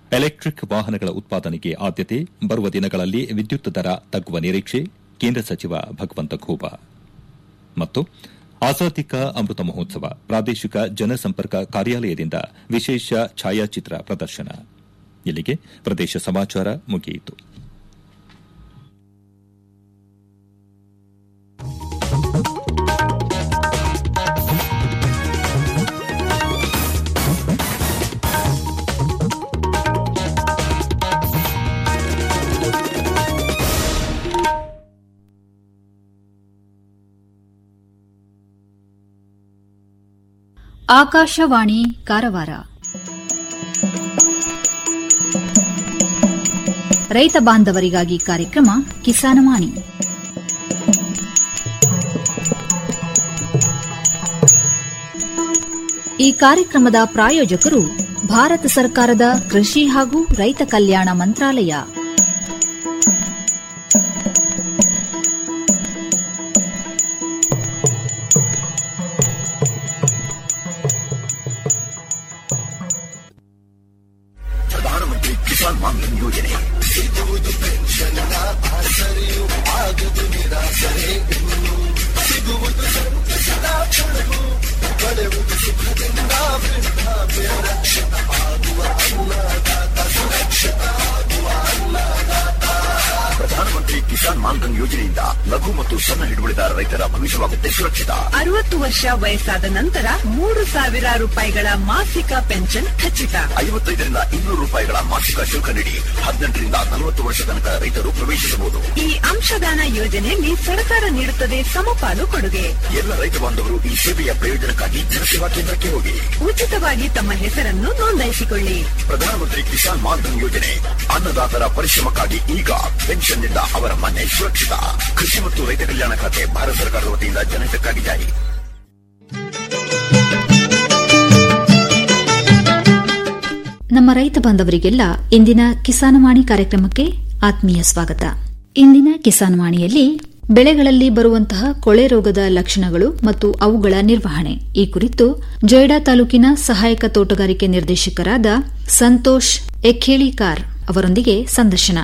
Electric ವಾಹನಗಳ ಉತ್ಪಾದನೆಗೆ ಆದ್ಯತೆ ಬರುವ ದಿನಗಳಲ್ಲಿ ವಿದ್ಯುತ್ ದರ ತಗ್ಗುವ ನಿರೀಕ್ಷೆ ಕೇಂದ್ರ ಸಚಿವ ಭಗವಂತ ಖೂಬಾ ಮತ್ತು ಆಜಾದಿ ಕಾ ಅಮೃತ ಮಹೋತ್ಸವ ಪ್ರಾದೇಶಿಕ ಜನಸಂಪರ್ಕ ಕಾರ್ಯಾಲಯದಿಂದ ವಿಶೇಷ ಛಾಯಾಚಿತ್ರ ಪ್ರದರ್ಶನ ಇಲ್ಲಿಗೆ ಪ್ರದೇಶ ಸಮಾಚಾರ ಮುಗಿಯಿತು ಆಕಾಶವಾಣಿ ಕಾರವಾರ ರೈತ ಬಾಂಧವರಿಗಾಗಿ ಕಾರ್ಯಕ್ರಮ ಕಿಸಾನವಾಣಿ ಈ ಕಾರ್ಯಕ್ರಮದ ಪ್ರಾಯೋಜಕರು ಭಾರತ ಸರ್ಕಾರದ ಕೃಷಿ ಹಾಗೂ ರೈತ ಕಲ್ಯಾಣ ಮಂತ್ರಾಲಯ ಪ್ರಧಾನಮಂತ್ರಿ ಕಿಸಾನ್ ಮಾನ್ಧನ್ ಯೋಜನೆ ಸಿಗುವುದು ಪೆನ್ಷನ್ನ ಆಸರೆಯು ಆಗದು ನಿರಾಸರೆ ಇನ್ನು ಸಿಗುವುದು ಸಂತಸದ ಕ್ಷಣವು ಪಡೆಯುವುದು ಸುಖದಿಂದ ವೃದ್ಧಾಪ್ಯ ರಕ್ಷಿತ ಆಗುವ ಅನ್ನದಾತ ಸುರಕ್ಷಿತ ಆಗುವ ಅನ್ನದಾತ ಪ್ರಧಾನಮಂತ್ರಿ ಕಿಸಾನ್ ಮಾನ್ಧನ್ ಯೋಜನೆಯಿಂದ ಲಘು ಮತ್ತು ಸಣ್ಣ ಹಿಡುವಳಿದಾರ ರೈತರ ಭವಿಷ್ಯವಾಗುತ್ತೆ ಸುರಕ್ಷಿತ ಅರವತ್ತು ವರ್ಷ ವಯಸ್ಸಾದ ನಂತರ ಮೂರು ಸಾವಿರ ರೂಪಾಯಿಗಳ ಮಾಸಿಕ ಪೆನ್ಷನ್ ಖಚಿತ ಐವತ್ತೈದರಿಂದ ಇನ್ನೂರು ರೂಪಾಯಿಗಳ ಮಾಸಿಕ ಶುಲ್ಕ ನೀಡಿ ಹದಿನೆಂಟರಿಂದ ನಲವತ್ತು ವರ್ಷ ತನಕ ರೈತರು ಪ್ರವೇಶಿಸಬಹುದು ಈ ಅಂಶದಾನ ಯೋಜನೆಯಲ್ಲಿ ಸರ್ಕಾರ ನೀಡುತ್ತದೆ ಸಮಪಾಲು ಕೊಡುಗೆ ಎಲ್ಲ ರೈತ ಬಾಂಧವರು ಈ ಸೇವೆಯ ಪ್ರಯೋಜನಕ್ಕಾಗಿ ಜನಸೇವಾ ಕೇಂದ್ರಕ್ಕೆ ಹೋಗಿ ಉಚಿತವಾಗಿ ತಮ್ಮ ಹೆಸರನ್ನು ನೋಂದಾಯಿಸಿಕೊಳ್ಳಿ ಪ್ರಧಾನಮಂತ್ರಿ ಕಿಸಾನ್ ಮಾನ್ಧನ್ ಯೋಜನೆ ಅನ್ನದಾತರ ಪರಿಶ್ರಮಕ್ಕಾಗಿ ಈಗ ಪೆನ್ಷನ್ನಿಂದ ಅವರ ಮನೆ ಸುರಕ್ಷಿತ ಕೃಷಿ ಮತ್ತು ರೈತ ಕಲ್ಯಾಣ ಖಾತೆ ಭಾರತ ಸರ್ಕಾರದ ವತಿಯಿಂದ ಜನಹಿತಕ್ಕಾಗಿ ಜಾರಿ ನಮ್ಮ ರೈತ ಬಾಂಧವರಿಗೆಲ್ಲ ಇಂದಿನ ಕಿಸಾನವಾಣಿ ಕಾರ್ಯಕ್ರಮಕ್ಕೆ ಆತ್ಮೀಯ ಸ್ವಾಗತ ಇಂದಿನ ಕಿಸಾನವಾಣಿಯಲ್ಲಿ ಬೆಳೆಗಳಲ್ಲಿ ಬರುವಂತಹ ಕೊಳೆ ರೋಗದ ಲಕ್ಷಣಗಳು ಮತ್ತು ಅವುಗಳ ನಿರ್ವಹಣೆ ಈ ಕುರಿತು ಜೊಯ್ಡಾ ತಾಲೂಕಿನ ಸಹಾಯಕ ತೋಟಗಾರಿಕೆ ನಿರ್ದೇಶಕರಾದ ಸಂತೋಷ್ ಎಖೇಳಿಕಾರ್ ಅವರೊಂದಿಗೆ ಸಂದರ್ಶನ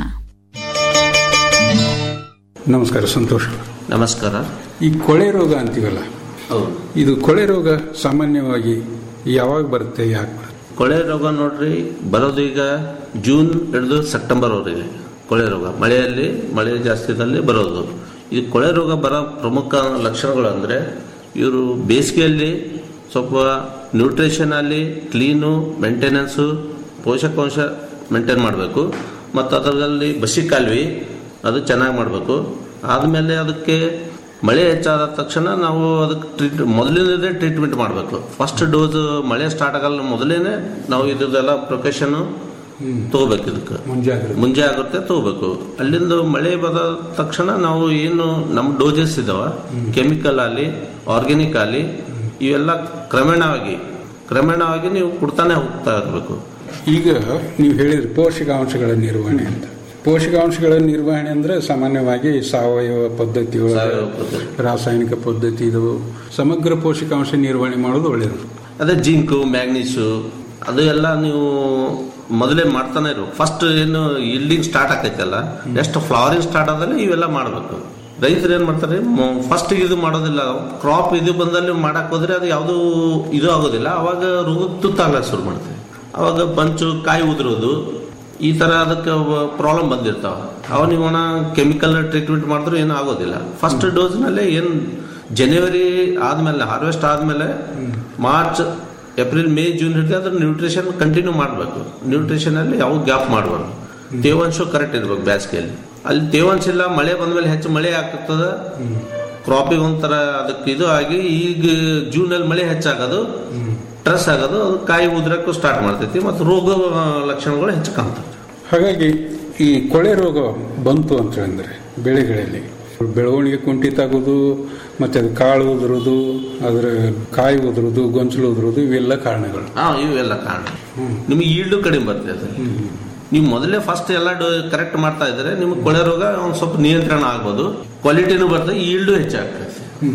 ನಮಸ್ಕಾರ ಸಂತೋಷ್ ನಮಸ್ಕಾರ ಈ ಕೊಳೆ ರೋಗ ಅಂತೀವಲ್ಲ ಹೌದು ಇದು ಕೊಳೆ ರೋಗ ಸಾಮಾನ್ಯವಾಗಿ ಯಾವಾಗ ಬರುತ್ತೆ ಯಾಕೆ ಬರುತ್ತೆ ಕೊಳೆ ರೋಗ ನೋಡ್ರಿ ಬರೋದು ಈಗ ಜೂನ್ ಹಿಡಿದು ಸೆಪ್ಟೆಂಬರ್ ವರೆಗೆ ಕೊಳೆ ರೋಗ ಮಳೆಯಲ್ಲಿ ಮಳೆ ಜಾಸ್ತಿದಲ್ಲಿ ಬರೋದು ಈ ಕೊಳೆ ರೋಗ ಬರೋ ಪ್ರಮುಖ ಲಕ್ಷಣಗಳು ಅಂದ್ರೆ ಇವರು ಬೇಸಿಗೆಯಲ್ಲಿ ಸ್ವಲ್ಪ ನ್ಯೂಟ್ರಿಷನ್ ಅಲ್ಲಿ ಕ್ಲೀನು ಮೇಂಟೆನೆನ್ಸು ಪೋಷಕಾಂಶ ಮೇಂಟೈನ್ ಮಾಡಬೇಕು ಮತ್ತು ಅದರಲ್ಲಿ ಬಸಿ ಕಾಲುವೆ ಅದು ಚೆನ್ನಾಗಿ ಮಾಡಬೇಕು ಆದಮೇಲೆ ಅದಕ್ಕೆ ಮಳೆ ಹೆಚ್ಚಾದ ತಕ್ಷಣ ನಾವು ಅದಕ್ಕೆ ಟ್ರೀಟ್ ಮೊದಲಿನದೇ ಟ್ರೀಟ್ಮೆಂಟ್ ಮಾಡಬೇಕು ಫಸ್ಟ್ ಡೋಸ್ ಮಳೆ ಸ್ಟಾರ್ಟ್ ಆಗಲ್ಲ ಮೊದಲೇನೆ ನಾವು ಇದೆಲ್ಲ ಪ್ರೊಕೇಶನ್ ತಗೋಬೇಕು ಇದಕ್ಕೆ ಮುಂಜಾಗ್ರತೆ ಮುಂಜಾಗ್ರತೆ ತಗೋಬೇಕು ಅಲ್ಲಿಂದ ಮಳೆ ಬದ ತಕ್ಷಣ ನಾವು ಏನು ನಮ್ಮ ಡೋಸಸ್ ಇದಾವ ಕೆಮಿಕಲ್ ಆಗಲಿ ಆರ್ಗ್ಯಾನಿಕ್ ಆಗಲಿ ಇವೆಲ್ಲ ಕ್ರಮೇಣವಾಗಿ ಕ್ರಮೇಣವಾಗಿ ನೀವು ಕೊಡ್ತಾನೆ ಹೋಗ್ತಾ ಇರಬೇಕು ಈಗ ನೀವು ಹೇಳಿದ್ರಿ ಪೋಷಕಾಂಶಗಳ ನಿರ್ವಹಣೆ ಅಂತ ಪೋಷಕಾಂಶಗಳ ನಿರ್ವಹಣೆ ಅಂದ್ರೆ ಸಾಮಾನ್ಯವಾಗಿ ಸಾವಯವ ಪದ್ಧತಿ ಸಾವಯವ ಪದ್ಧತಿ. ರಾಸಾಯನಿಕ ಪದ್ಧತಿ ಇದು ಸಮಗ್ರ ಪೋಷಕಾಂಶ ನಿರ್ವಹಣೆ ಮಾಡೋದು ಒಳ್ಳೆಯದು ಅದೇ ಜಿಂಕು ಮ್ಯಾಗ್ನೀಸು ಅದು ಎಲ್ಲ ನೀವು ಮೊದಲೇ ಮಾಡ್ತಾನೆ ಇರು ಫಸ್ಟ್ ಏನು ಇಲ್ಡಿಂಗ್ ಸ್ಟಾರ್ಟ್ ಆಕೈತಲ್ಲ ಎಷ್ಟು ಫ್ಲವರಿಂಗ್ ಸ್ಟಾರ್ಟ್ ಆದಲ್ಲಿ ಇವೆಲ್ಲ ಮಾಡಬೇಕು ರೈತರು ಏನ್ ಮಾಡ್ತಾರೆ ಫಸ್ಟ್ ಇದು ಮಾಡೋದಿಲ್ಲ ಕ್ರಾಪ್ ಇದು ಬಂದಲ್ಲಿ ಮಾಡಕ್ ಹೋದ್ರೆ ಅದು ಯಾವುದು ಇದು ಆಗೋದಿಲ್ಲ ಅವಾಗ ರೋಗಕ್ಕೆ ತುತ್ತಾಗಲ್ಲ ಶುರು ಮಾಡ್ತೇವೆ ಅವಾಗ ಬಂಚು ಕಾಯಿ ಉದುರೋದು ಈ ತರ ಅದಕ್ಕೆ ಪ್ರಾಬ್ಲಮ್ ಬಂದಿರ್ತಾವ ಅವ ನೀವು ಕೆಮಿಕಲ್ ಟ್ರೀಟ್ಮೆಂಟ್ ಮಾಡಿದ್ರು ಏನು ಆಗೋದಿಲ್ಲ ಫಸ್ಟ್ ಡೋಸ್ ನಲ್ಲಿ ಏನ್ ಜನವರಿ ಆದ್ಮೇಲೆ ಹಾರ್ವೆಸ್ಟ್ ಆದ್ಮೇಲೆ ಮಾರ್ಚ್ ಏಪ್ರಿಲ್ ಮೇ ಜೂನ್ ಹಿಡಿದು ಅದ್ರ ನ್ಯೂಟ್ರಿಷನ್ ಕಂಟಿನ್ಯೂ ಮಾಡಬೇಕು ನ್ಯೂಟ್ರಿಷನ್ ಅಲ್ಲಿ ಯಾವ ಗ್ಯಾಪ್ ಮಾಡಬಾರ್ದು ತೇವಾಂಶ ಕರೆಕ್ಟ್ ಇರ್ಬೇಕು ಬೇಸಿಗೆಯಲ್ಲಿ ಅಲ್ಲಿ ತೇವಾಂಶ ಇಲ್ಲ ಮಳೆ ಬಂದ್ಮೇಲೆ ಹೆಚ್ಚು ಮಳೆ ಆಗ್ತದ ಕ್ರಾಪಿಗೆ ಒಂಥರ ಅದಕ್ಕೆ ಇದು ಆಗಿ ಈಗ ಜೂನ್ ಅಲ್ಲಿ ಮಳೆ ಹೆಚ್ಚಾಗೋದು ಸ್ಟ್ರೆಸ್ ಆಗೋದು ಅದು ಕಾಯಿ ಉದ್ರಕ್ಕೂ ಸ್ಟಾರ್ಟ್ ಮಾಡ್ತೈತಿ ಮತ್ತು ರೋಗ ಆ, ಲಕ್ಷಣಗಳು ಹೆಚ್ಚು ಕಾಣ್ತವೆ ಹಾಗಾಗಿ ಈ ಕೊಳೆ ರೋಗ ಬಂತು ಅಂತ ಹೇಳಿದ್ರೆ ಬೆಳೆಗಳಲ್ಲಿ ಬೆಳವಣಿಗೆ ಕುಂಠಿತ ಆಗೋದು ಮತ್ತೆ ಅದು ಕಾಳು ಉದುರೋದು ಅದರ ಕಾಯಿ ಉದುರೋದು ಗೊಂಚಲು ಉದುರೋದು ಇವೆಲ್ಲ ಕಾರಣಗಳು ಹಾ ಇವೆಲ್ಲ ಕಾರಣ ನಿಮಗೆ ಈಲ್ಡು ಕಡಿಮೆ ಬರ್ತದೆ ಅದ್ರಲ್ಲಿ. ನೀವು ಮೊದಲೇ ಫಸ್ಟ್ ಎಲ್ಲ ಕರೆಕ್ಟ್ ಮಾಡ್ತಾ ಇದ್ರೆ ನಿಮ್ಗೆ ಕೊಳೆ ರೋಗ ಒಂದ್ ಸ್ವಲ್ಪ ನಿಯಂತ್ರಣ ಆಗ್ಬೋದು ಕ್ವಾಲಿಟಿನೂ ಬರ್ತದೆ ಈಲ್ಡು ಹೆಚ್ಚಾಗ್ತದೆ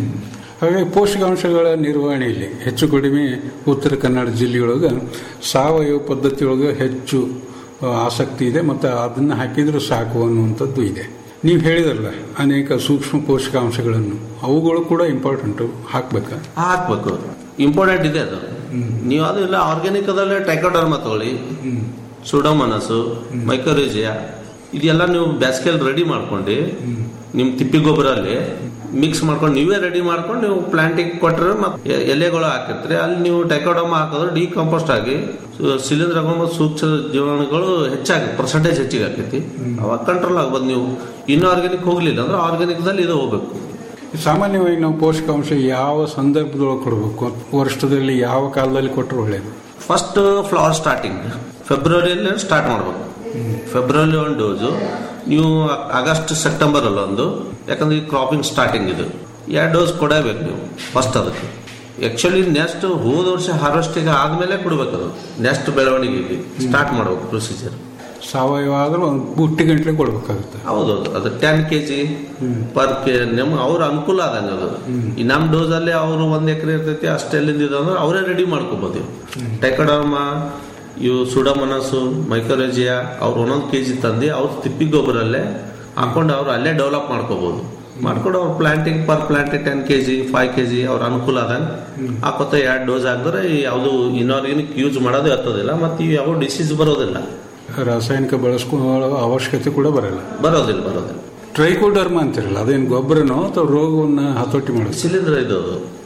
ಹಾಗಾಗಿ ಪೋಷಕಾಂಶಗಳ ನಿರ್ವಹಣೆಯಲ್ಲಿ ಹೆಚ್ಚು ಕಡಿಮೆ ಉತ್ತರ ಕನ್ನಡ ಜಿಲ್ಲೆಯೊಳಗೆ ಸಾವಯವ ಪದ್ಧತಿಯೊಳಗೆ ಹೆಚ್ಚು ಆ, ಆಸಕ್ತಿ ಇದೆ ಮತ್ತು ಅದನ್ನು ಹಾಕಿದ್ರೆ ಸಾಕು ಅನ್ನುವಂಥದ್ದು ಇದೆ ನೀವು ಹೇಳಿದ್ರಲ್ಲ ಅನೇಕ ಸೂಕ್ಷ್ಮ ಪೋಷಕಾಂಶಗಳನ್ನು ಅವುಗಳು ಕೂಡ ಇಂಪಾರ್ಟೆಂಟು ಹಾಕ್ಬೇಕಾ ಹಾಕ್ಬೇಕು ಇಂಪಾರ್ಟೆಂಟ್ ಇದೆ ಅದು ನೀವು ಅದು ಇಲ್ಲ ಆರ್ಗ್ಯಾನಿಕ್ ಅದಲ್ಲೇ ಟೈಕೋಡರ್ಮ ತಗೊಳ್ಳಿ ಸುಡೋಮನಸ್ಸು ಮೈಕ್ರೋರೇಜಿಯಾ ಇದೆಲ್ಲ ನೀವು ಬೇಸಿಗೆಯಲ್ಲಿ ರೆಡಿ ಮಾಡ್ಕೊಂಡು ನಿಮ್ ತಿಪ್ಪಿ ಗೊಬ್ಬರಲ್ಲಿ ಮಿಕ್ಸ್ ಮಾಡ್ಕೊಂಡು ನೀವೇ ರೆಡಿ ಮಾಡ್ಕೊಂಡು ನೀವು ಪ್ಲಾಂಟಿಂಗ್ ಕೊಟ್ಟರೆ ಮತ್ತೆ ಎಲೆಗಳು ಹಾಕಿರ್ತೀರಿ ಅಲ್ಲಿ ನೀವು ಟೈಕೋಡರ್ಮ ಹಾಕಿದ್ರೆ ಡಿಕಂಪೋಸ್ಟ್ ಆಗಿ ಶಿಲೀಂಧ್ರ ಸೂಕ್ಷ್ಮ ಜೀವಾಣುಗಳು ಹೆಚ್ಚಾಗಿ ಪರ್ಸೆಂಟೇಜ್ ಹೆಚ್ಚಿಗೆ ಆಕೈತಿ ಅವಾಗ ಕಂಟ್ರೋಲ್ ಆಗ್ಬೋದು ನೀವು ಇನ್ನು ಆರ್ಗ್ಯಾನಿಕ್ ಹೋಗ್ಲಿಲ್ಲ ಅಂದ್ರೆ ಆರ್ಗ್ಯಾನಿಕ್ ದಲ್ಲಿ ಇದು ಹೋಗ್ಬೇಕು ಸಾಮಾನ್ಯವಾಗಿ ನಾವು ಪೋಷಕಾಂಶ ಯಾವ ಸಂದರ್ಭದೊಳಗೆ ಕೊಡಬೇಕು ವರ್ಷದಲ್ಲಿ ಯಾವ ಕಾಲದಲ್ಲಿ ಕೊಟ್ಟರೆ ಒಳ್ಳೆಯದು ಫಸ್ಟ್ ಫ್ಲವರ್ ಸ್ಟಾರ್ಟಿಂಗ್ ಫೆಬ್ರವರಿಯಲ್ಲಿ ಸ್ಟಾರ್ಟ್ ಮಾಡಬೇಕು ಫೆಬ್ರವರಿ ಒಂದು ಡೋಸು ನೀವು ಆಗಸ್ಟ್ ಸೆಪ್ಟೆಂಬರ್ ಅಲ್ಲಿ ಒಂದು ಯಾಕಂದ್ರೆ ಈ ಕ್ರಾಪಿಂಗ್ ಸ್ಟಾರ್ಟಿಂಗ್ ಇದು ಎರಡು ಡೋಸ್ ಕೊಡಬೇಕು ನೀವು ಫಸ್ಟ್ ಅದಕ್ಕೆ ಆಕ್ಚುಲಿ ನೆಕ್ಸ್ಟ್ ಹೋದ ವರ್ಷ ಹಾರ್ವೆಸ್ಟಿಂಗ್ ಆದ್ಮೇಲೆ ಕೊಡ್ಬೇಕು ಅದು ನೆಕ್ಸ್ಟ್ ಬೆಳವಣಿಗೆಗೆ ಸ್ಟಾರ್ಟ್ ಮಾಡ್ಬೇಕು ಪ್ರೊಸೀಜರ್ ಸಾವಯವ ಆದ್ರೆ ಒಂದು ಬುಟ್ಟಿ ಗಂಟ್ಲೆ ಕೊಡ್ಬೇಕಾಗುತ್ತೆ ಹೌದೌದು ಅದು ten K G per K ನಮ್ಮ ಅವ್ರ ಅನುಕೂಲ ಆದಂಗೆ ಅದು ಈ ನಮ್ಮ ಡೋಸ್ ಅಲ್ಲಿ ಅವರು ಒಂದ್ ಎಕರೆ ಇರ್ತೈತಿ ಅಷ್ಟೆಲ್ಲಿಂದ ಇದೆ ಅಂದ್ರೆ ಅವರೇ ರೆಡಿ ಮಾಡ್ಕೋಬಹುದು ಟೈಕಡರ್ಮ ಇವು ಸುಡಮನಸ್ಸು ಮೈಕ್ರೋಜಿಯಾ ಅವ್ರು ಒಂದೊಂದು ಕೆ ಜಿ ತಂದು ಅವ್ರ ತಿಪ್ಪಿ ಗೊಬ್ಬರಲ್ಲೇ ಹಾಕೊಂಡು ಅವ್ರು ಅಲ್ಲೇ ಡೆವಲಪ್ ಮಾಡ್ಕೋಬಹುದು ಮಾಡ್ಕೊಂಡು ಅವ್ರ planting per planting ten K G five K G ಅವ್ರ ಅನುಕೂಲ ಆದಂಗೆ ಹಾಕೋತ ಎರಡು ಡೋಸ್ ಹಾಕಿದ್ರೆ ಯಾವುದು ಇನ್ಆರ್ಗ್ಯಾನಿಕ್ ಯೂಸ್ ಮಾಡೋದು ಇರ್ತದಿಲ್ಲ ಮತ್ತು ಇವು ಯಾವ ಡಿಸೀಸ್ ಬರೋದಿಲ್ಲ ರಾಸಾಯನಿಕ ಬಳಸ್ಕೊಳ್ಳೋ ಅವಶ್ಯಕತೆ ಕೂಡ ಬರಲ್ಲ ಬರೋದಿಲ್ಲ ಬರೋದಿಲ್ಲ ಟ್ರೈಕೋಡರ್ಮ ಅಂತಿರಲ್ಲ ಅದೇನು ಗೊಬ್ಬರನೋ ಅಥವಾ ರೋಗವನ್ನು ಹತೋಟಿ ಮಾಡೋದು ಶಿಲೀಂಧ್ರ ಇದು